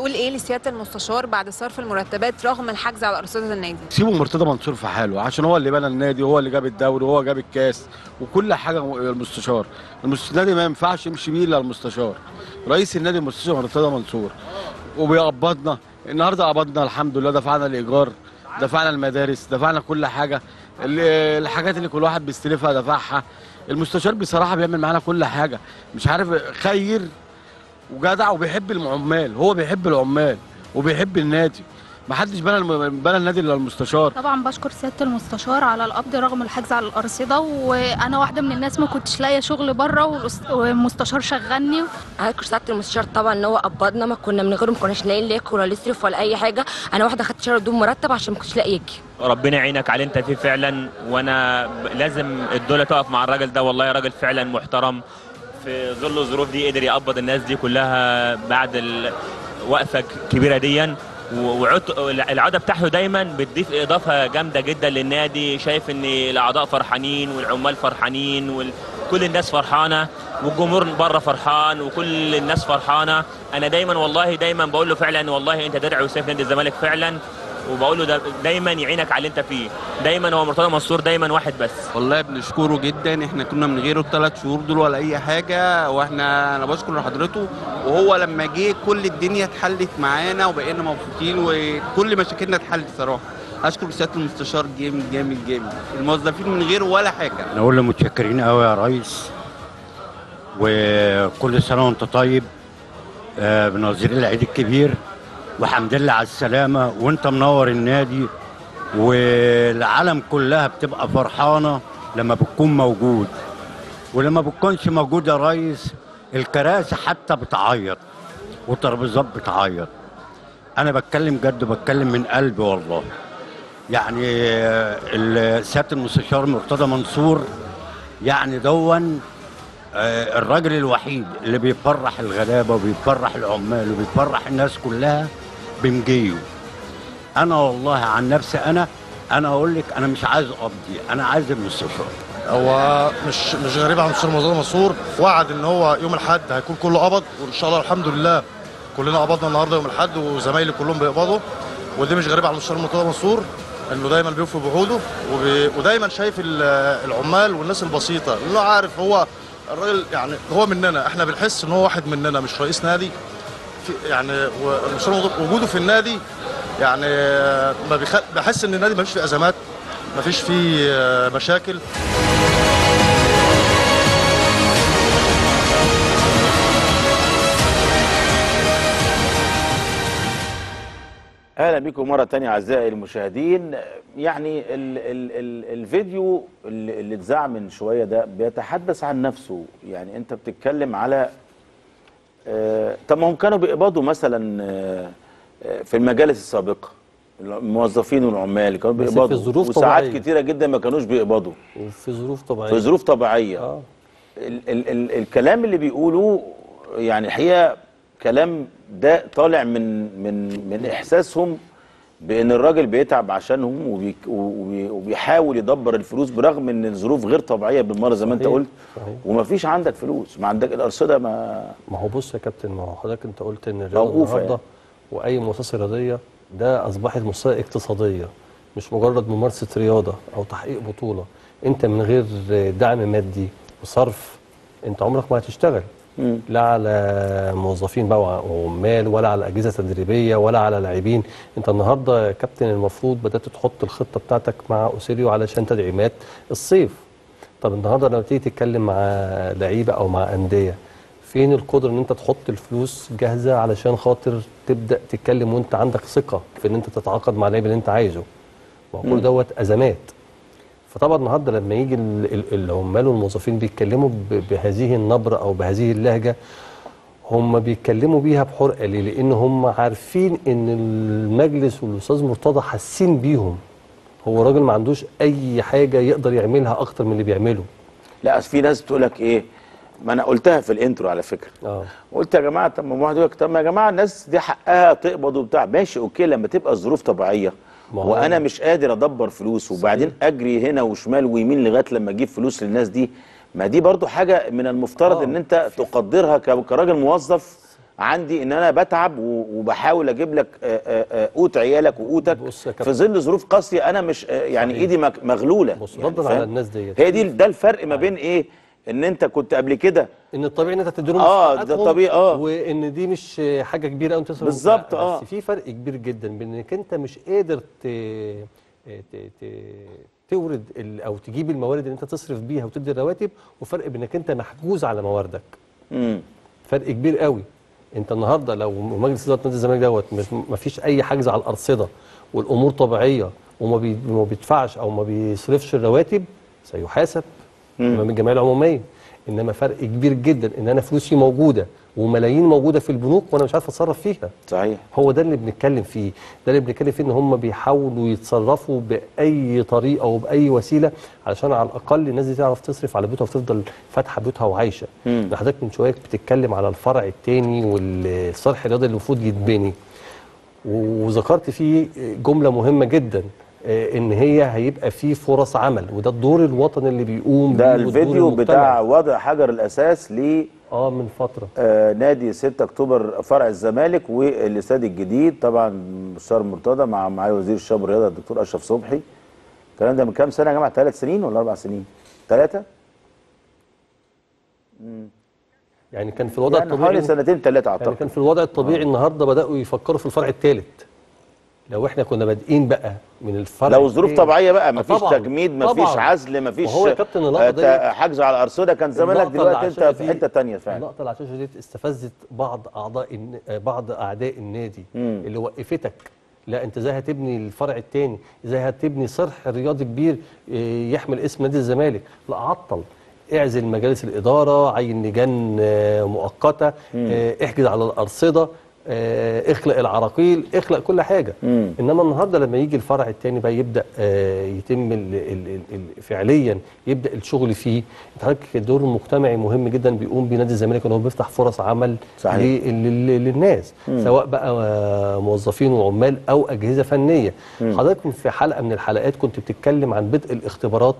B: تقول ايه لسياده المستشار بعد صرف المرتبات رغم الحجز على ارصده النادي
N: سيبوا مرتضى منصور في حاله عشان هو اللي بنى النادي وهو اللي جاب الدوري وهو جاب الكاس وكل حاجه المستشار المس- النادي ما ينفعش يمشي بيه الا المستشار رئيس النادي المستشار مرتضى منصور وبيقبضنا النهارده قبضنا الحمد لله دفعنا الايجار دفعنا المدارس دفعنا كل حاجه ال- الحاجات اللي كل واحد بيستلفها دفعها المستشار بصراحه بيعمل معانا كل حاجه مش عارف خير وجدع وبيحب العمال هو بيحب العمال وبيحب النادي ما حدش بنى الم- بنى النادي الا المستشار
O: طبعا بشكر سياده المستشار على القبض رغم الحجز على الارصده وانا واحده من الناس ما كنتش لاقيه شغل بره والأس- والمستشار شغلني
P: اشكر سعاده المستشار طبعا ان هو قبضنا ما كنا من غيره ما كناش لاقيين ناكل ولا نصرف ولا اي حاجه انا واحده خدت شهر بدون مرتب عشان ما كنتش لاقي يجي
Q: ربنا يعينك على اللي انت فيه فعلا وانا ب- لازم الدوله تقف مع الراجل ده والله راجل فعلا محترم في ظل الظروف دي قدر يقبض الناس دي كلها بعد الوقفه الكبيره ديا وعد العاده بتاعته دايما بتضيف اضافه جامده جدا للنادي شايف ان الاعضاء فرحانين والعمال فرحانين وكل الناس فرحانه والجمهور بره فرحان وكل الناس فرحانه انا دايما والله دايما بقول له فعلا والله انت درع وسيف نادي الزمالك فعلا وبقول له ده دايما يعينك على اللي انت فيه دايما هو مرتضى منصور دايما واحد بس
R: والله بنشكره جدا احنا كنا من غيره الثلاث شهور دول ولا اي حاجه واحنا انا بشكر حضرته وهو لما جه كل الدنيا اتحلت معانا وبقينا مبسوطين وكل مشاكلنا اتحلت صراحه اشكر سياده المستشار جامد جامد جامد الموظفين من غيره ولا حاجه
S: نقول له متشكرين قوي يا ريس وكل سنه وانت طيب آه، بنظير العيد الكبير وحمد لله على السلامه وانت منور النادي والعالم كلها بتبقى فرحانه لما بتكون موجود ولما بتكونش موجود يا ريس الكراسي حتى بتعيط والترابيزات بتعيط انا بتكلم جد بتكلم من قلبي والله يعني آه، ال- سياده المستشار مرتضى منصور يعني دون آه، الراجل الوحيد اللي بيفرح الغلابه وبيفرح العمال وبيفرح الناس كلها بمجيه انا والله عن نفسي انا انا اقول لك انا مش عايز اقضي انا عايز المستشار
T: هو مش مش غريب عن مستشار مرتضى منصور وعد ان هو يوم الاحد هيكون كله قبض وان شاء الله الحمد لله كلنا قبضنا النهارده يوم الاحد وزمايلي كلهم بيقبضوا ودي مش غريب على المستشار مرتضى منصور انه دايما بيوفي بعوده وبي... ودايما شايف ال- العمال والناس البسيطه لانه عارف هو الراجل يعني هو مننا احنا بنحس ان هو واحد مننا مش رئيس نادي في يعني والمستشار مرتضى وجوده في النادي يعني ما بيخ... بحس ان النادي ما فيش فيه ازمات ما فيش فيه آه، مشاكل
A: اهلا بكم مره تانية اعزائي المشاهدين يعني ال ال ال الفيديو اللي اللي اتذاع من شويه ده بيتحدث عن نفسه يعني انت بتتكلم على آه طب ما هم كانوا بيقبضوا مثلا آه آه، في المجالس السابقه الموظفين والعمال كانوا
L: بس في
A: بيقبضوا
L: ظروف
A: وساعات
L: طبيعية.
A: كتيره جدا ما كانوش بيقبضوا
L: وفي ظروف طبيعيه
A: في ظروف طبيعيه
L: آه.
A: ال ال ال الكلام اللي بيقولوه يعني الحقيقه كلام ده طالع من من من احساسهم بان الراجل بيتعب عشانهم وبي وبي وبيحاول يدبر الفلوس برغم ان الظروف غير طبيعيه بالمره زي ما انت
L: صحيح،
A: قلت
L: صحيح.
A: ومفيش عندك فلوس ما عندك الارصده ما
L: ما هو بص يا كابتن ما هو حضرتك انت قلت ان الرياضه
A: موقوفة
L: النهارده
A: يعني.
L: واي مؤسسه رياضيه ده اصبحت مؤسسه اقتصاديه مش مجرد ممارسه رياضه او تحقيق بطوله انت من غير دعم مادي وصرف انت عمرك ما هتشتغل لا على موظفين بقى وعمال ولا على اجهزه تدريبيه ولا على لاعبين انت النهارده يا كابتن المفروض بدات تحط الخطه بتاعتك مع اوسيريو علشان تدعيمات الصيف طب النهارده لما تيجي تتكلم مع لعيبه او مع انديه فين القدره ان انت تحط الفلوس جاهزه علشان خاطر تبدا تتكلم وانت عندك ثقه في ان انت تتعاقد مع اللعيب اللي انت عايزه ما هو
A: مم.
L: كل دوت ازمات فطبعا النهارده لما يجي ال- ال- العمال والموظفين بيتكلموا ب- بهذه النبره او بهذه اللهجه هم بيتكلموا بيها بحرقه ليه؟ لان هم عارفين ان المجلس والاستاذ مرتضى حاسين بيهم هو راجل ما عندوش اي حاجه يقدر يعملها اكتر من اللي بيعمله
A: لا اصل في ناس بتقول لك ايه ما انا قلتها في الانترو على فكره
L: اه
A: قلت يا جماعه طب ما واحد يقول لك طب ما يا جماعه الناس دي حقها تقبض وبتاع ماشي اوكي لما تبقى الظروف طبيعيه
L: ما هو-
A: وانا مش قادر ادبر فلوس وبعدين اجري هنا وشمال ويمين لغايه لما اجيب فلوس للناس دي ما دي برضو حاجه من المفترض ان انت تقدرها ك- كراجل موظف عندي ان انا بتعب و- وبحاول اجيب لك آه، آه، آه، قوت عيالك وقوتك في ظل ظروف قاسيه انا مش آه، يعني ايدي مك- مغلوله
L: بص
A: يعني
L: ردا
A: فاهم؟
L: على الناس ديت
A: هي دي ده الفرق ما بين ايه ان انت كنت قبل كده
L: ان الطبيعي ان انت تديلهم
A: اه ده
L: مستحقاتهم
A: طبيعي اه
L: وان دي مش حاجه كبيره انت تصرف
A: بالظبط،
L: لا،
A: آه.
L: بس في فرق كبير جدا بين انك انت مش قادر ت... ت... ت... تورد ال... او تجيب الموارد اللي انت تصرف بيها وتدي الرواتب وفرق بانك انت محجوز على مواردك
A: امم
L: فرق كبير قوي انت النهارده لو مجلس اداره نادي الزمالك دوت ما فيش اي حجز على الارصده والامور طبيعيه وما بي... ما بيدفعش او ما بيصرفش الرواتب سيحاسب امام الجمعيه العموميه انما فرق كبير جدا ان انا فلوسي موجوده وملايين موجوده في البنوك وانا مش عارف اتصرف فيها
A: صحيح
L: هو ده اللي بنتكلم فيه ده اللي بنتكلم فيه ان هم بيحاولوا يتصرفوا باي طريقه وباي وسيله علشان على الاقل الناس دي تعرف تصرف على بيوتها وتفضل فاتحه بيوتها وعايشه
A: مم.
L: ده حضرتك من شويه بتتكلم على الفرع الثاني والصرح الرياضي اللي المفروض يتبني وذكرت فيه جمله مهمه جدا آه، ان هي هيبقى فيه فرص عمل وده الدور الوطني اللي بيقوم
A: ده
L: بيه والدور
A: الفيديو
L: المجتمعي.
A: بتاع وضع حجر الاساس ل
L: اه من فتره
A: آه نادي 6 اكتوبر فرع الزمالك والاستاد الجديد طبعا مستشار مرتضى مع معالي وزير الشباب والرياضه الدكتور اشرف صبحي الكلام ده من كام سنه يا جماعه ثلاث سنين ولا اربع سنين؟ ثلاثه؟
L: يعني كان في الوضع
A: يعني
L: الطبيعي
A: حوالي سنتين ثلاثه
L: يعني
A: اعتقد
L: كان في الوضع الطبيعي النهارده بداوا يفكروا في الفرع الثالث لو احنا كنا بادئين بقى من الفرع
A: لو ظروف
L: التاني-
A: طبيعيه بقى
L: آه
A: مفيش
L: طبعاً،
A: تجميد مفيش
L: طبعاً.
A: عزل مفيش
L: وهو يا كابتن
A: آه،
L: اللقطه
A: ت-
L: ديت
A: حجز على الارصده كان زمانك
L: اللقطة
A: دلوقتي
L: اللي
A: انت
L: عشان
A: في
L: دي-
A: حته ثانيه فعلا
L: اللقطه اللي على الشاشه ديت استفزت بعض اعضاء الن- آه، بعض اعداء النادي
A: مم.
L: اللي وقفتك لا انت ازاي هتبني الفرع الثاني ازاي هتبني صرح رياضي كبير آه، يحمل اسم نادي الزمالك لا عطل اعزل مجالس الاداره عين لجان آه، مؤقته آه، احجز على الارصده آه، اخلق العراقيل اخلق كل حاجه
A: مم.
L: انما النهارده لما يجي الفرع الثاني بقى يبدا آه، يتم ال ال ال ال فعليا يبدا الشغل فيه انت حضرتك الدور المجتمعي مهم جدا بيقوم بيه نادي الزمالك ان هو بيفتح فرص عمل
A: صحيح.
L: لل- لل- للناس
A: مم.
L: سواء بقى آه، موظفين وعمال او اجهزه فنيه
A: مم.
L: حضرتك في حلقه من الحلقات كنت بتتكلم عن بدء الاختبارات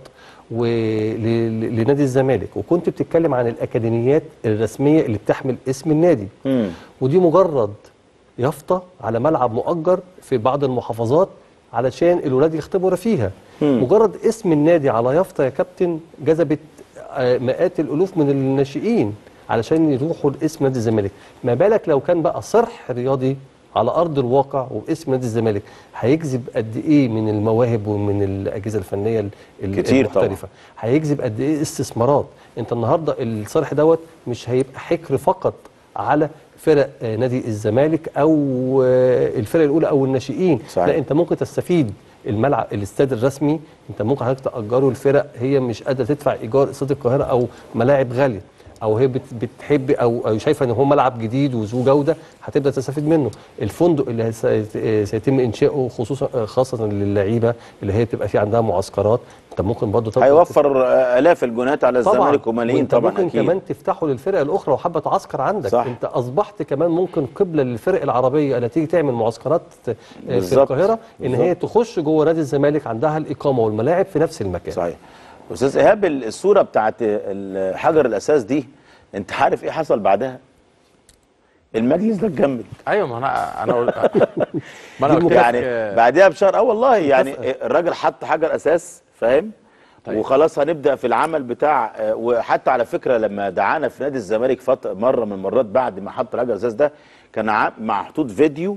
L: ول- لنادي الزمالك وكنت بتتكلم عن الاكاديميات الرسميه اللي بتحمل اسم النادي
A: مم.
L: ودي مجرد يافطه على ملعب مؤجر في بعض المحافظات علشان الولاد يختبروا فيها
A: مم.
L: مجرد اسم النادي على يافطه يا كابتن جذبت آه، مئات الالوف من الناشئين علشان يروحوا لاسم نادي الزمالك ما بالك لو كان بقى صرح رياضي على ارض الواقع وباسم نادي الزمالك هيجذب قد ايه من المواهب ومن الاجهزه الفنيه ال- ال-
A: كتير طبعاً.
L: المحترفه هيجذب قد ايه استثمارات انت النهارده الصرح دوت مش هيبقى حكر فقط على فرق آه، نادي الزمالك او آه، الفرق الاولى او الناشئين
A: صحيح.
L: لا انت ممكن تستفيد الملعب الاستاد الرسمي انت ممكن حضرتك تاجره الفرق هي مش قادره تدفع ايجار استاد القاهره او ملاعب غاليه او هي بت- بتحب او او شايفه ان هو ملعب جديد وذو جوده هتبدا تستفيد منه الفندق اللي هيس- سيتم انشاؤه خصوصا خاصه للعيبه اللي هي بتبقى في عندها معسكرات انت ممكن برضه تقدر
A: هيوفر آه، الاف الجنيهات على الزمالك وملايين
L: وانت
A: طبعا
L: ممكن
A: اكيد
L: كمان تفتحه للفرق الاخرى وحابه تعسكر عندك
A: صح.
L: انت اصبحت كمان ممكن قبله للفرق العربيه اللي تيجي تعمل معسكرات آه، في
A: بالظبط.
L: القاهره ان هي
A: بالظبط.
L: تخش جوه نادي الزمالك عندها الاقامه والملاعب في نفس المكان
A: صحيح استاذ ايهاب ال- الصوره بتاعت ال- حجر الاساس دي انت عارف ايه حصل بعدها المجلس ده اتجمد
M: ايوه ما انا انا قلت ما انا
A: دي
M: قلت لك
A: يعني
M: آه،
A: بعدها بشهر اه والله يعني الراجل حط حجر اساس فاهم طيب. وخلاص هنبدا في العمل بتاع آه، وحتى على فكره لما دعانا في نادي الزمالك فتره مره من المرات بعد ما حط الحجر الاساس ده كان ع- محطوط فيديو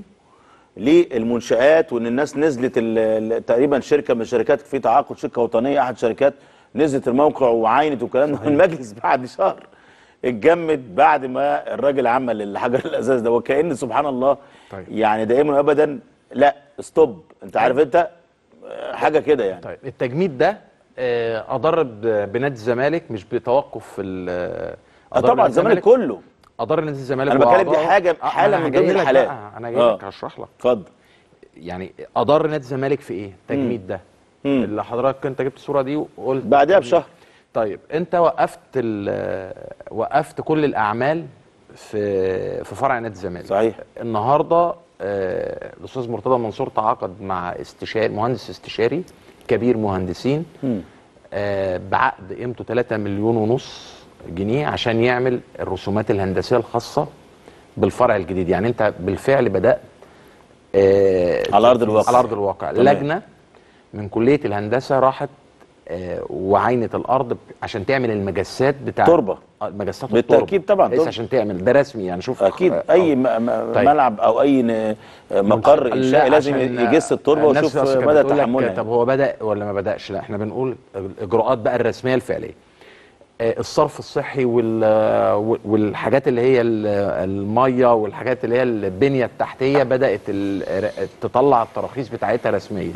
A: للمنشآت وان الناس نزلت ال- ال- تقريبا شركه من الشركات في تعاقد شركه وطنيه احد الشركات نزلت الموقع وعاينت والكلام ده المجلس بعد شهر اتجمد بعد ما الراجل عمل الحجر الاساس ده وكأن سبحان الله
M: طيب.
A: يعني دائما ابدا لا ستوب انت عارف انت آه، حاجه كده يعني
M: طيب التجميد ده آه، اضر ب- بنادي الزمالك مش بتوقف في ال-
A: آه،
M: أضر
A: طبعا
M: نادي
A: الزمالك كله
M: اضر نادي الزمالك
A: انا بتكلم دي
M: وأعضائه.
A: حاجه
M: آه،
A: حاله
M: أنا
A: من
M: جاي
A: ضمن
M: لك
A: الحالات
M: بقى، انا جاي لك هشرح لك
A: اتفضل
M: يعني اضر نادي الزمالك في ايه التجميد ده
A: مم.
M: اللي حضرتك انت جبت الصوره دي وقلت
A: بعدها بشهر
M: طيب انت وقفت ال- وقفت كل الاعمال في في فرع نادي الزمالك
A: صحيح
M: النهارده آه، الاستاذ مرتضى منصور تعاقد مع استشاري مهندس استشاري كبير مهندسين
A: مم.
M: آه، بعقد قيمته 3 مليون ونص جنيه عشان يعمل الرسومات الهندسيه الخاصه بالفرع الجديد يعني انت بالفعل بدات آه
A: على أرض الواقع.
M: على ارض الواقع
A: تمام.
M: لجنه من كليه الهندسه راحت آه وعينت الارض ب- عشان تعمل المجسات بتاع
A: تربة.
M: آه، مجسات
A: بالتأكيد
M: التربة.
A: طبعاً،
M: لسه
A: تربة.
M: عشان تعمل ده رسمي يعني شوف
A: اكيد
M: آه،
A: اي
M: آه.
A: م- م-
M: طيب.
A: ملعب او اي ن- مقر
M: لا،
A: انشائي لازم
M: عشان
A: يجس التربه
M: الناس
A: ويشوف
M: أصل كانت
A: مدى
M: بتقول لك
A: تحملها
M: طب هو بدا ولا ما بداش لا احنا بنقول الاجراءات بقى الرسميه الفعليه آه، الصرف الصحي وال- والحاجات اللي هي ال- الميه والحاجات اللي هي البنيه التحتيه بدات ال- تطلع التراخيص بتاعتها رسميا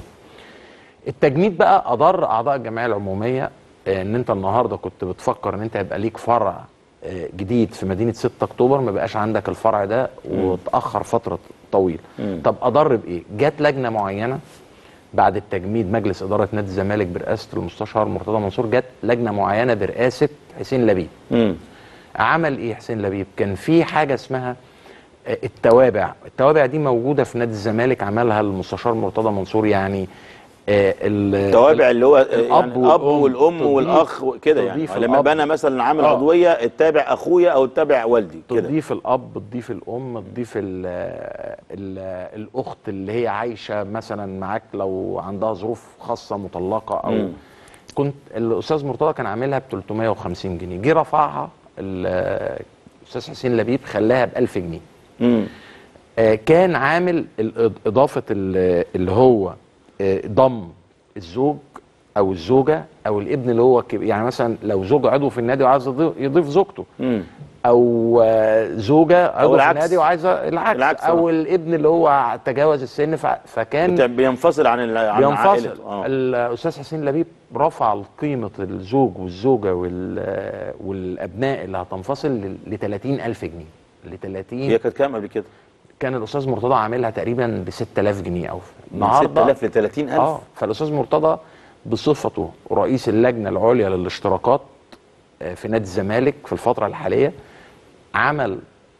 M: التجميد بقى اضر اعضاء الجمعيه العموميه آه، ان انت النهارده كنت بتفكر ان انت يبقى ليك فرع آه، جديد في مدينه 6 اكتوبر ما بقاش عندك الفرع ده وتاخر فتره طويله
A: مم.
M: طب اضر بايه جت لجنه معينه بعد التجميد مجلس اداره نادي الزمالك برئاسه المستشار مرتضى منصور جت لجنه معينه برئاسه حسين لبيب
A: مم.
M: عمل ايه حسين لبيب كان في حاجه اسمها آه، التوابع التوابع دي موجوده في نادي الزمالك عملها المستشار مرتضى منصور يعني آه، ال-
A: التوابع اللي هو يعني
M: الاب
A: الاب
M: والام
A: والام
M: تضيف-
A: والاخ كده يعني
M: تضيف
A: لما
M: الأب.
A: بقى انا مثلا عامل
M: آه.
A: عضويه اتابع اخويا او اتابع والدي كده
M: تضيف الاب تضيف الام تضيف ال ال الاخت اللي هي عايشه مثلا معاك لو عندها ظروف خاصه مطلقه او
A: مم.
M: كنت الاستاذ مرتضى كان عاملها ب 350 جنيه جه رفعها ال- الاستاذ حسين لبيب خلاها ب 1000 جنيه
A: مم.
M: آه، كان عامل الإض- اضافه ال- اللي هو آه، ضم الزوج او الزوجه او الابن اللي هو كب- يعني مثلا لو زوج عضو في النادي وعايز يضيف- يضيف زوجته
A: مم.
M: او آه، زوجه عضو في
A: العكس.
M: النادي وعايزه العكس,
A: العكس،
M: او
A: آه.
M: الابن اللي هو تجاوز السن ف- فكان
A: بت- بينفصل عن ال- عن
M: بينفصل
A: عائلته اه
M: الاستاذ حسين لبيب رفع قيمه الزوج والزوجه وال- والابناء اللي هتنفصل ل 30000 جنيه ل 30
A: هي كانت كام قبل كده؟
M: كان الاستاذ مرتضى عاملها تقريبا ب 6000 جنيه او
A: من 6000 ل 30000
M: اه فالاستاذ مرتضى بصفته رئيس اللجنه العليا للاشتراكات آه، في نادي الزمالك في الفتره الحاليه عمل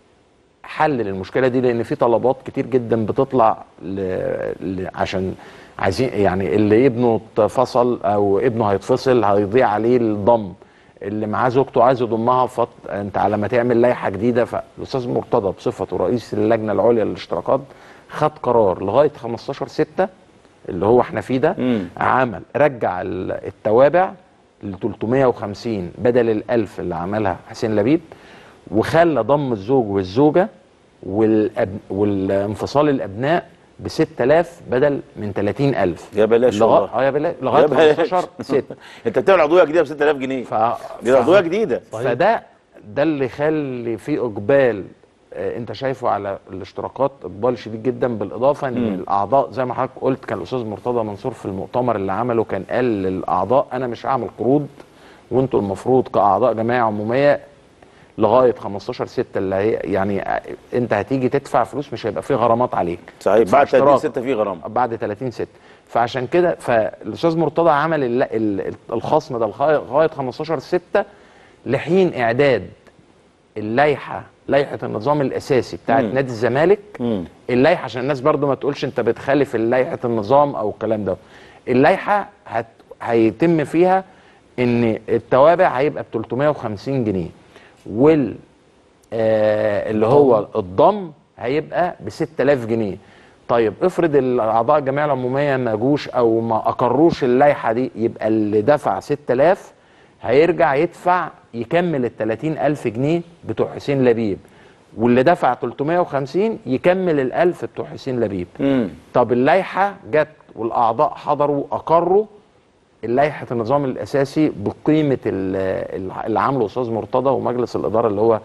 M: حل للمشكله دي لان في طلبات كتير جدا بتطلع ل... ل... عشان عايزين يعني اللي ابنه اتفصل او ابنه هيتفصل هيضيع عليه الضم اللي معاه زوجته عايز يضمها فط... انت على ما تعمل لائحه جديده فالاستاذ مرتضى بصفته رئيس اللجنه العليا للاشتراكات خد قرار لغايه 15 6 اللي هو احنا فيه ده عمل رجع ال- التوابع ل 350 بدل ال 1000 اللي عملها حسين لبيب وخلى ضم الزوج والزوجه والأب... والانفصال الابناء ب 6000 بدل من 30000
A: يا بلاش
M: لغا...
A: والله.
M: اه يا بلاش لغايه
A: يا بلاش.
M: 15 6
A: انت بتعمل عضويه جديده ب 6000 جنيه
M: ف...
A: دي عضويه جديده
M: فده ده اللي يخلي في اقبال آه، انت شايفه على الاشتراكات اقبال شديد جدا بالاضافه ان
A: مم.
M: الاعضاء زي ما حضرتك قلت كان الاستاذ مرتضى منصور في المؤتمر اللي عمله كان قال للاعضاء انا مش هعمل قروض وانتوا المفروض كاعضاء جمعيه عموميه لغايه 15 6 اللي هي يعني آه، انت هتيجي تدفع فلوس مش هيبقى في غرامات عليك
A: صحيح
M: تدفع
A: بعد 30
M: اشتراك.
A: 6 في غرامه
M: بعد 30 6 فعشان كده فالاستاذ مرتضى عمل ال- ال- الخصم ده لغايه لغاية 15 6 لحين اعداد اللائحه لائحه النظام الاساسي بتاعت
A: مم.
M: نادي الزمالك
A: مم.
M: اللائحه عشان الناس برضو ما تقولش انت بتخالف لائحه النظام او الكلام ده اللائحه هت... هيتم فيها ان التوابع هيبقى ب 350 جنيه وال آه اللي هو الضم هيبقى ب 6000 جنيه طيب افرض الاعضاء الجمعيه العموميه ما جوش او ما اقروش اللائحه دي يبقى اللي دفع 6000 هيرجع يدفع يكمل ال 30000 جنيه بتوع حسين لبيب واللي دفع 350 يكمل ال 1000 بتوع حسين لبيب
A: مم.
M: طب اللائحه جت والاعضاء حضروا اقروا اللائحه النظام الاساسي بقيمه ال- ال- اللي عامله استاذ مرتضى ومجلس الاداره اللي هو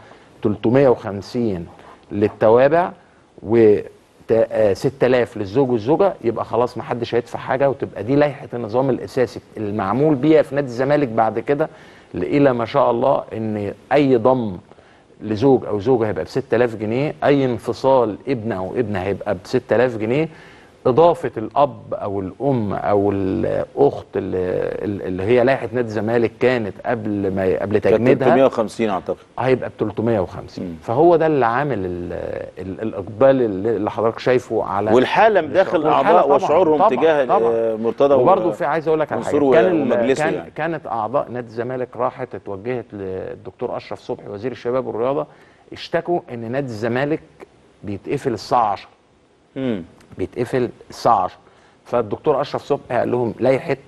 M: 350 للتوابع و تا- آه، 6000 للزوج والزوجه يبقى خلاص ما حدش هيدفع حاجه وتبقى دي لائحه النظام الاساسي المعمول بيها في نادي الزمالك بعد كده الى ما شاء الله ان اي ضم لزوج او زوجه هيبقى ب 6000 جنيه اي انفصال ابن او ابنه هيبقى ب 6000 جنيه اضافه الاب او الام او الاخت اللي, اللي هي لائحه نادي الزمالك كانت قبل ما قبل
A: كانت
M: تجميدها
A: 350 اعتقد
M: هيبقى ب 350 فهو ده اللي عامل ال ال الاقبال اللي اللي حضرتك شايفه على
A: والحاله داخل
M: والحالة
A: الاعضاء
M: طبعاً،
A: وشعورهم
M: طبعاً،
A: تجاه
M: طبعاً.
A: آه، مرتضى و-
M: وبرضه في عايز اقول لك على حاجه
A: منصور
M: كان ال-
A: ومجلسه
M: كان
A: يعني.
M: كانت اعضاء نادي الزمالك راحت اتوجهت للدكتور اشرف صبحي وزير الشباب والرياضه اشتكوا ان نادي الزمالك بيتقفل الساعه 10
A: امم
M: بيتقفل الساعه 10 فالدكتور اشرف صبحي قال لهم لائحه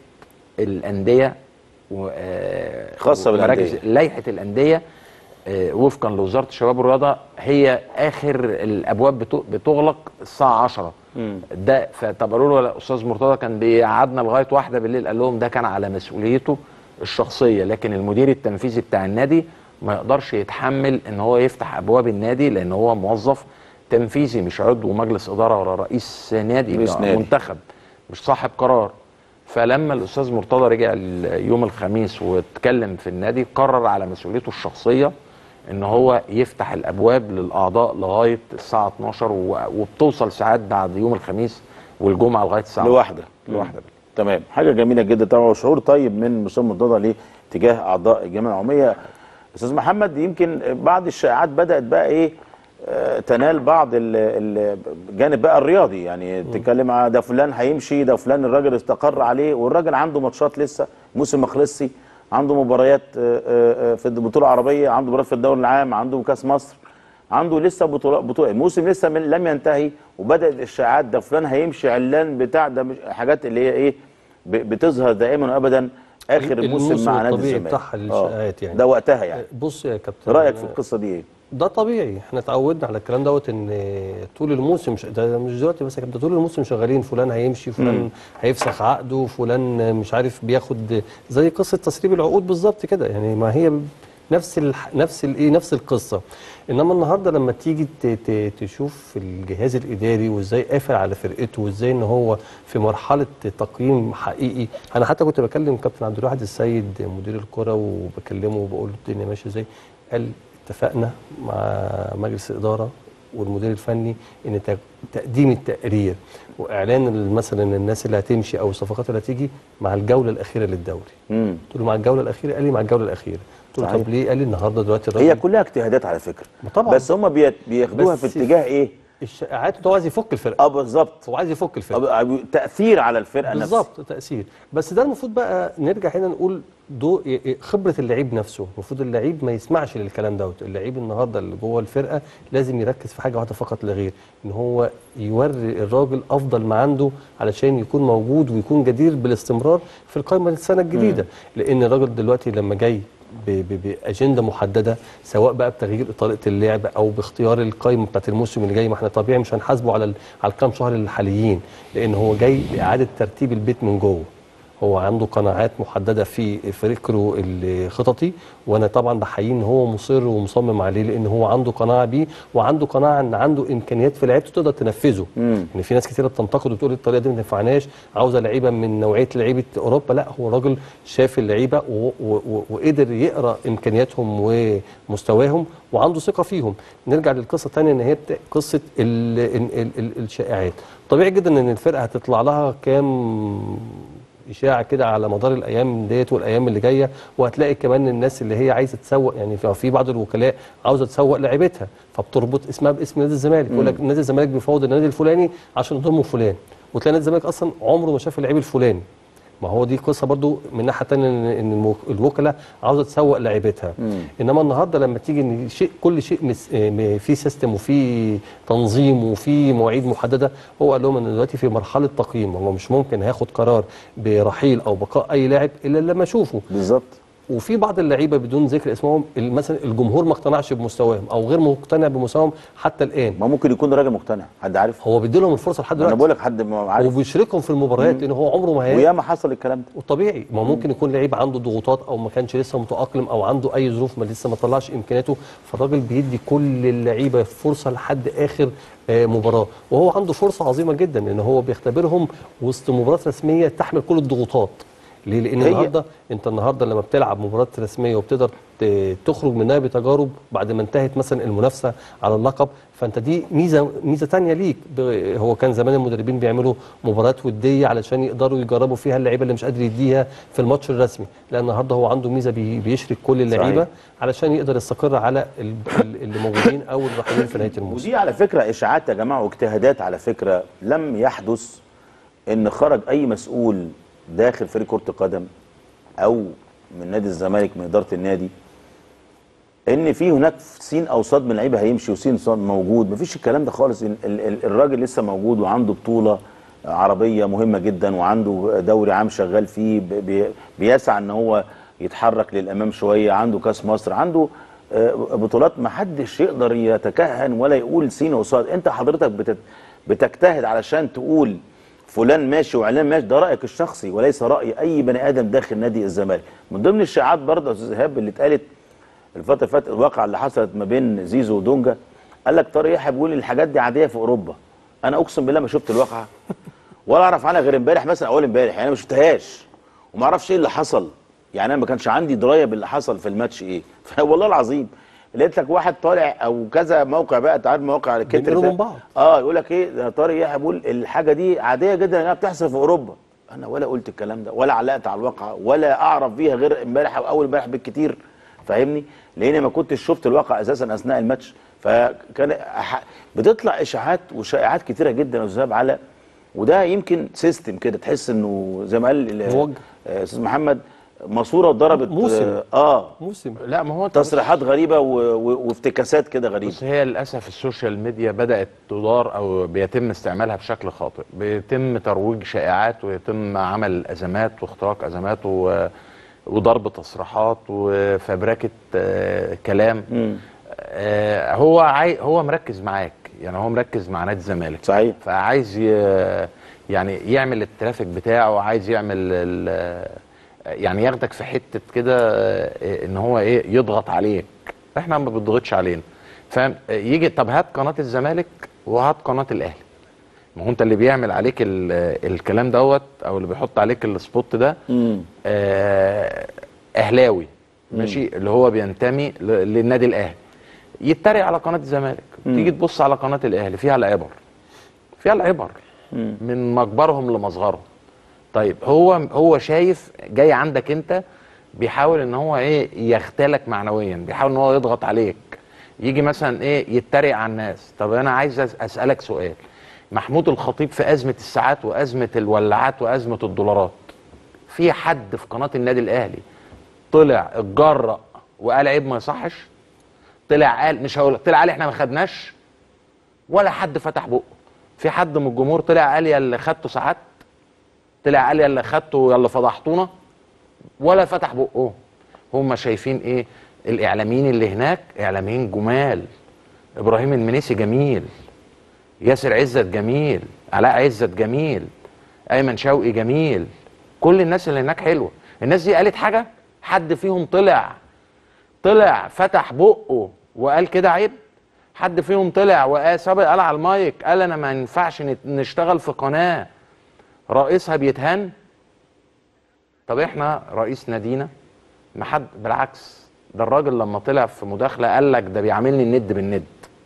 M: الانديه و- آه،
A: خاصة
M: ومراكز-
A: بالأندية.
M: لائحه الانديه آه، وفقا لوزاره الشباب والرياضه هي اخر الابواب بتو- بتغلق الساعه 10 ده فطب قالوا له الاستاذ مرتضى كان بيقعدنا لغايه واحده بالليل قال لهم ده كان على مسؤوليته الشخصيه لكن المدير التنفيذي بتاع النادي ما يقدرش يتحمل ان هو يفتح ابواب النادي لان هو موظف تنفيذي مش عضو مجلس اداره ولا رئيس نادي
A: رئيس
M: ده
A: نادي.
M: منتخب مش صاحب قرار فلما الاستاذ مرتضى رجع ال- يوم الخميس واتكلم في النادي قرر على مسؤوليته الشخصيه ان هو يفتح الابواب للاعضاء لغايه الساعه 12 و- وبتوصل ساعات بعد يوم الخميس والجمعه لغايه الساعه
A: لوحده
M: لوحده
A: تمام حاجه جميله جدا طبعا وشعور طيب من مستر مرتضى ليه تجاه اعضاء الجمعيه العموميه استاذ محمد يمكن بعض الشائعات بدات بقى ايه آه، تنال بعض ال- ال- الجانب بقى الرياضي يعني تتكلم على ده فلان هيمشي ده فلان الراجل استقر عليه والراجل عنده ماتشات لسه موسم ما خلصش عنده مباريات آه، آه، آه، في البطوله العربيه عنده مباريات في الدوري العام عنده كاس مصر عنده لسه بطوله بطوله الموسم لسه من لم ينتهي وبدات الاشاعات ده فلان هيمشي علان بتاع ده مش حاجات اللي هي ايه ب- بتظهر دائما وابدا اخر الموسم مع نادي
L: الطبيعي
A: الزمالك
L: بتاعها للشائعات يعني
A: ده وقتها يعني
L: بص يا كابتن
A: رايك في القصه دي ايه
L: ده طبيعي احنا اتعودنا على الكلام دوت ان طول الموسم ش- ده مش دلوقتي بس يا كابتن ده طول الموسم شغالين فلان هيمشي فلان
A: مم.
L: هيفسخ عقده فلان مش عارف بياخد زي قصه تسريب العقود بالظبط كده يعني ما هي نفس ال نفس الايه نفس القصه انما النهارده لما تيجي ت- ت- تشوف الجهاز الاداري وازاي قافل على فرقته وازاي ان هو في مرحله تقييم حقيقي انا حتى كنت بكلم كابتن عبد الواحد السيد مدير الكره وبكلمه وبقول له الدنيا ماشيه ازاي قال اتفقنا مع مجلس الاداره والمدير الفني ان تق- تقديم التقرير واعلان ال- مثلا الناس اللي هتمشي او الصفقات اللي هتيجي مع الجوله الاخيره للدوري
A: امم
L: قلت له مع الجوله الاخيره قال لي مع الجوله الاخيره قلت له
A: صحيح.
L: طب ليه قال لي النهارده دلوقتي الراجل
A: هي كلها اجتهادات على فكره
L: طبعا
A: بس هم بيت- بياخدوها في
L: بس
A: اتجاه ايه
L: الشائعات إن هو عايز يفك الفرقه
A: اه بالظبط
L: هو عايز يفك الفرقه
A: أب- أب- تاثير على الفرقه نفسها
L: بالظبط تاثير بس ده المفروض بقى نرجع هنا نقول دو خبره اللعيب نفسه المفروض اللعيب ما يسمعش للكلام دوت اللعيب النهارده اللي جوه الفرقه لازم يركز في حاجه واحده فقط لا غير ان هو يوري الراجل افضل ما عنده علشان يكون موجود ويكون جدير بالاستمرار في القائمه للسنه الجديده لان الراجل دلوقتي لما جاي ب- ب- باجنده محدده سواء بقى بتغيير طريقه اللعب او باختيار القائمه بتاعت الموسم اللي جاي ما احنا طبيعي مش هنحاسبه على ال- على الكام شهر الحاليين لان هو جاي لاعاده ترتيب البيت من جوه هو عنده قناعات محدده في فكره الخططي وانا طبعا بحييه ان هو مصر ومصمم عليه لان هو عنده قناعه بيه وعنده قناعه ان عنده امكانيات في لعيبته تقدر تنفذه يعني في ناس كتيره بتنتقد وتقول الطريقه دي ما تنفعناش عاوزه لعيبه من نوعيه لعيبه اوروبا لا هو راجل شاف اللعيبه و- و- و- وقدر يقرا امكانياتهم ومستواهم وعنده ثقه فيهم نرجع للقصه الثانيه ان هي بت- قصه ال ال ال ال الشائعات طبيعي جدا ان الفرقه هتطلع لها كام اشاعه كده على مدار الايام ديت والايام اللي جايه وهتلاقي كمان الناس اللي هي عايزه تسوق يعني في- في بعض الوكلاء عاوزه تسوق لعيبتها فبتربط اسمها باسم نادي الزمالك يقول لك نادي الزمالك بيفاوض النادي الفلاني عشان يضموا فلان وتلاقي نادي الزمالك اصلا عمره ما شاف اللعيب الفلاني ما هو دي قصه برضو من ناحيه ثانيه ان إن الموك- الوكلاء عاوزه تسوق لعيبتها انما النهارده لما تيجي ان شيء كل شيء مس- م- في سيستم وفي تنظيم وفي مواعيد محدده هو قال لهم ان دلوقتي في مرحله تقييم هو مش ممكن هياخد قرار برحيل او بقاء اي لاعب الا لما اشوفه
A: بالظبط
L: وفي بعض اللعيبه بدون ذكر اسمهم ال- مثلا الجمهور ما اقتنعش بمستواهم او غير مقتنع بمستواهم حتى الان
A: ما ممكن يكون راجل مقتنع حد عارف
L: هو بيدي لهم الفرصه لحد
A: انا
L: دلوقتي
A: بقول لك حد ما عارف
L: وبيشركهم في المباريات لان هو عمره ما هي
A: وياما حصل الكلام ده
L: وطبيعي ما ممكن يكون لعيب عنده ضغوطات او ما كانش لسه متاقلم او عنده اي ظروف ما لسه ما طلعش امكانياته فالراجل بيدي كل اللعيبه فرصه لحد اخر آه، مباراه وهو عنده فرصه عظيمه جدا ان هو بيختبرهم وسط مباراه رسميه تحمل كل الضغوطات ليه؟ لان
A: هي-
L: النهارده انت النهارده لما بتلعب مباراه رسميه وبتقدر ت- تخرج منها بتجارب بعد ما انتهت مثلا المنافسه على اللقب فانت دي ميزه ميزه ثانيه ليك ب- هو كان زمان المدربين بيعملوا مباريات وديه علشان يقدروا يجربوا فيها اللعيبه اللي مش قادر يديها في الماتش الرسمي لا النهارده هو عنده ميزه بي- بيشرك كل اللعيبه
A: صحيح.
L: علشان يقدر يستقر على ال- ال- اللي موجودين او الراحلين في نهايه الموسم
A: ودي على فكره اشاعات يا جماعه واجتهادات على فكره لم يحدث ان خرج اي مسؤول داخل فريق كره القدم او من نادي الزمالك من اداره النادي ان في هناك سين او صاد من اللعيبه هيمشي وسين صاد موجود مفيش الكلام ده خالص ال- ال- ال- الراجل لسه موجود وعنده بطوله عربيه مهمه جدا وعنده دوري عام شغال فيه ب- بي- بيسعى ان هو يتحرك للامام شويه عنده كاس مصر عنده آه، بطولات ما حدش يقدر يتكهن ولا يقول سين وصاد انت حضرتك بتت بتجتهد علشان تقول فلان ماشي وعلان ماشي ده رايك الشخصي وليس راي اي بني ادم داخل نادي الزمالك من ضمن الشائعات برضه يا استاذ ايهاب اللي اتقالت الفتره اللي فاتت الواقعه اللي حصلت ما بين زيزو ودونجا قال لك طارق يحيى بيقول الحاجات دي عاديه في اوروبا انا اقسم بالله ما شفت الواقعه ولا اعرف عنها غير امبارح مثلا اول امبارح يعني انا ما شفتهاش وما اعرفش ايه اللي حصل يعني انا ما كانش عندي درايه باللي حصل في الماتش ايه والله العظيم لقيت لك واحد طالع او كذا موقع بقى انت عارف مواقع على كتر
L: بينقلوا من بعض.
A: اه يقول لك ايه ده طارق يحيى بيقول الحاجه دي عاديه جدا يا جماعه بتحصل في اوروبا انا ولا قلت الكلام ده ولا علقت على الواقعه ولا اعرف بيها غير امبارح او اول امبارح بالكتير فاهمني لاني ما كنتش شفت الواقع اساسا اثناء الماتش فكان أح- بتطلع اشاعات وشائعات كتيره جدا يا استاذ على وده يمكن سيستم كده تحس انه زي ما قال ال-
L: موجه.
A: آه، استاذ محمد ماسوره اتضربت
M: موسم.
A: اه
L: موسم
M: لا ما هو
A: تصريحات غريبه و... و... وافتكاسات كده غريبه
M: بس هي للاسف السوشيال ميديا بدات تدار او بيتم استعمالها بشكل خاطئ بيتم ترويج شائعات ويتم عمل ازمات واختراق ازمات و... وضرب تصريحات وفبركه آه، كلام آه، هو عاي... هو مركز معاك يعني هو مركز مع نادي الزمالك
A: صحيح
M: فعايز ي... يعني يعمل الترافيك بتاعه عايز يعمل ال... يعني ياخدك في حته كده آه، ان هو ايه يضغط عليك احنا ما بنضغطش علينا فاهم آه، يجي طب هات قناه الزمالك وهات قناه الاهلي ما هو انت اللي بيعمل عليك ال... الكلام دوت او اللي بيحط عليك السبوت ده آه، اهلاوي ماشي اللي هو بينتمي ل- للنادي الاهلي يتريق على قناه الزمالك تيجي تبص على قناه الاهلي فيها العبر فيها العبر من مجبرهم لمصغرهم طيب هو هو شايف جاي عندك انت بيحاول ان هو ايه يختالك معنويا بيحاول ان هو يضغط عليك يجي مثلا ايه يتريق على الناس طب انا عايز أس- اسالك سؤال محمود الخطيب في ازمه الساعات وازمه الولاعات وازمه الدولارات في حد في قناه النادي الاهلي طلع اتجرأ وقال عيب ما يصحش طلع قال مش هقول طلع قال احنا ما خدناش ولا حد فتح بقه في حد من الجمهور طلع قال يا اللي خدته ساعات طلع قال يا اللي خدته يا اللي فضحتونا ولا فتح بقه هم شايفين ايه الاعلاميين اللي هناك اعلاميين جمال ابراهيم المنيسي جميل ياسر عزت جميل علاء عزت جميل ايمن شوقي جميل كل الناس اللي هناك حلوه الناس دي قالت حاجه حد فيهم طلع طلع فتح بقه وقال كده عيب حد فيهم طلع وقال سابق قال على المايك قال انا ما ينفعش نت- نشتغل في قناه رئيسها بيتهان طب احنا رئيس نادينا ما حد بالعكس ده الراجل لما طلع في مداخله قال لك ده بيعاملني الند بالند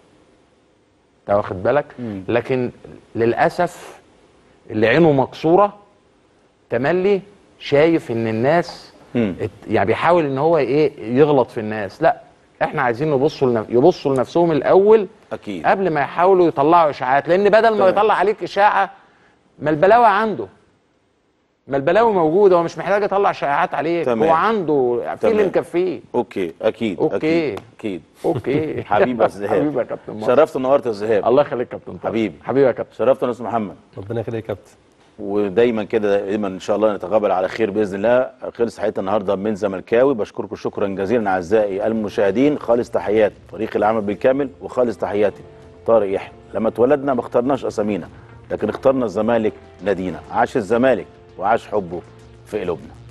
M: انت واخد بالك لكن للاسف اللي عينه مكسوره تملي شايف ان الناس ات- يعني بيحاول ان هو ايه يغلط في الناس لا احنا عايزين نبصوا لنف... يبصوا لنفسهم الاول
A: اكيد
M: قبل ما يحاولوا يطلعوا اشاعات لان بدل ما
A: تمام.
M: يطلع عليك اشاعه ما البلاوه عنده ما البلاوه موجوده هو مش محتاج يطلع شائعات عليك
A: تمام.
M: هو عنده في اللي
A: تمام.
M: مكفيه
A: اوكي اكيد
M: أوكي.
A: اكيد اكيد
M: اوكي
A: حبيبي يا استاذ ايهاب
M: حبيبي يا كابتن مصر.
A: شرفت ونورت يا استاذ ايهاب
M: الله يخليك يا كابتن طارق.
A: حبيبي
M: حبيبي يا كابتن
A: شرفت يا استاذ محمد
L: ربنا يخليك يا كابتن
A: ودايما كده دايما ان شاء الله نتقابل على خير باذن الله خلص حلقتنا النهارده من زملكاوي بشكركم شكرا جزيلا اعزائي المشاهدين خالص تحياتي فريق العمل بالكامل وخالص تحياتي طارق يحيى لما اتولدنا ما اخترناش اسامينا لكن اخترنا الزمالك نادينا عاش الزمالك وعاش حبه في قلوبنا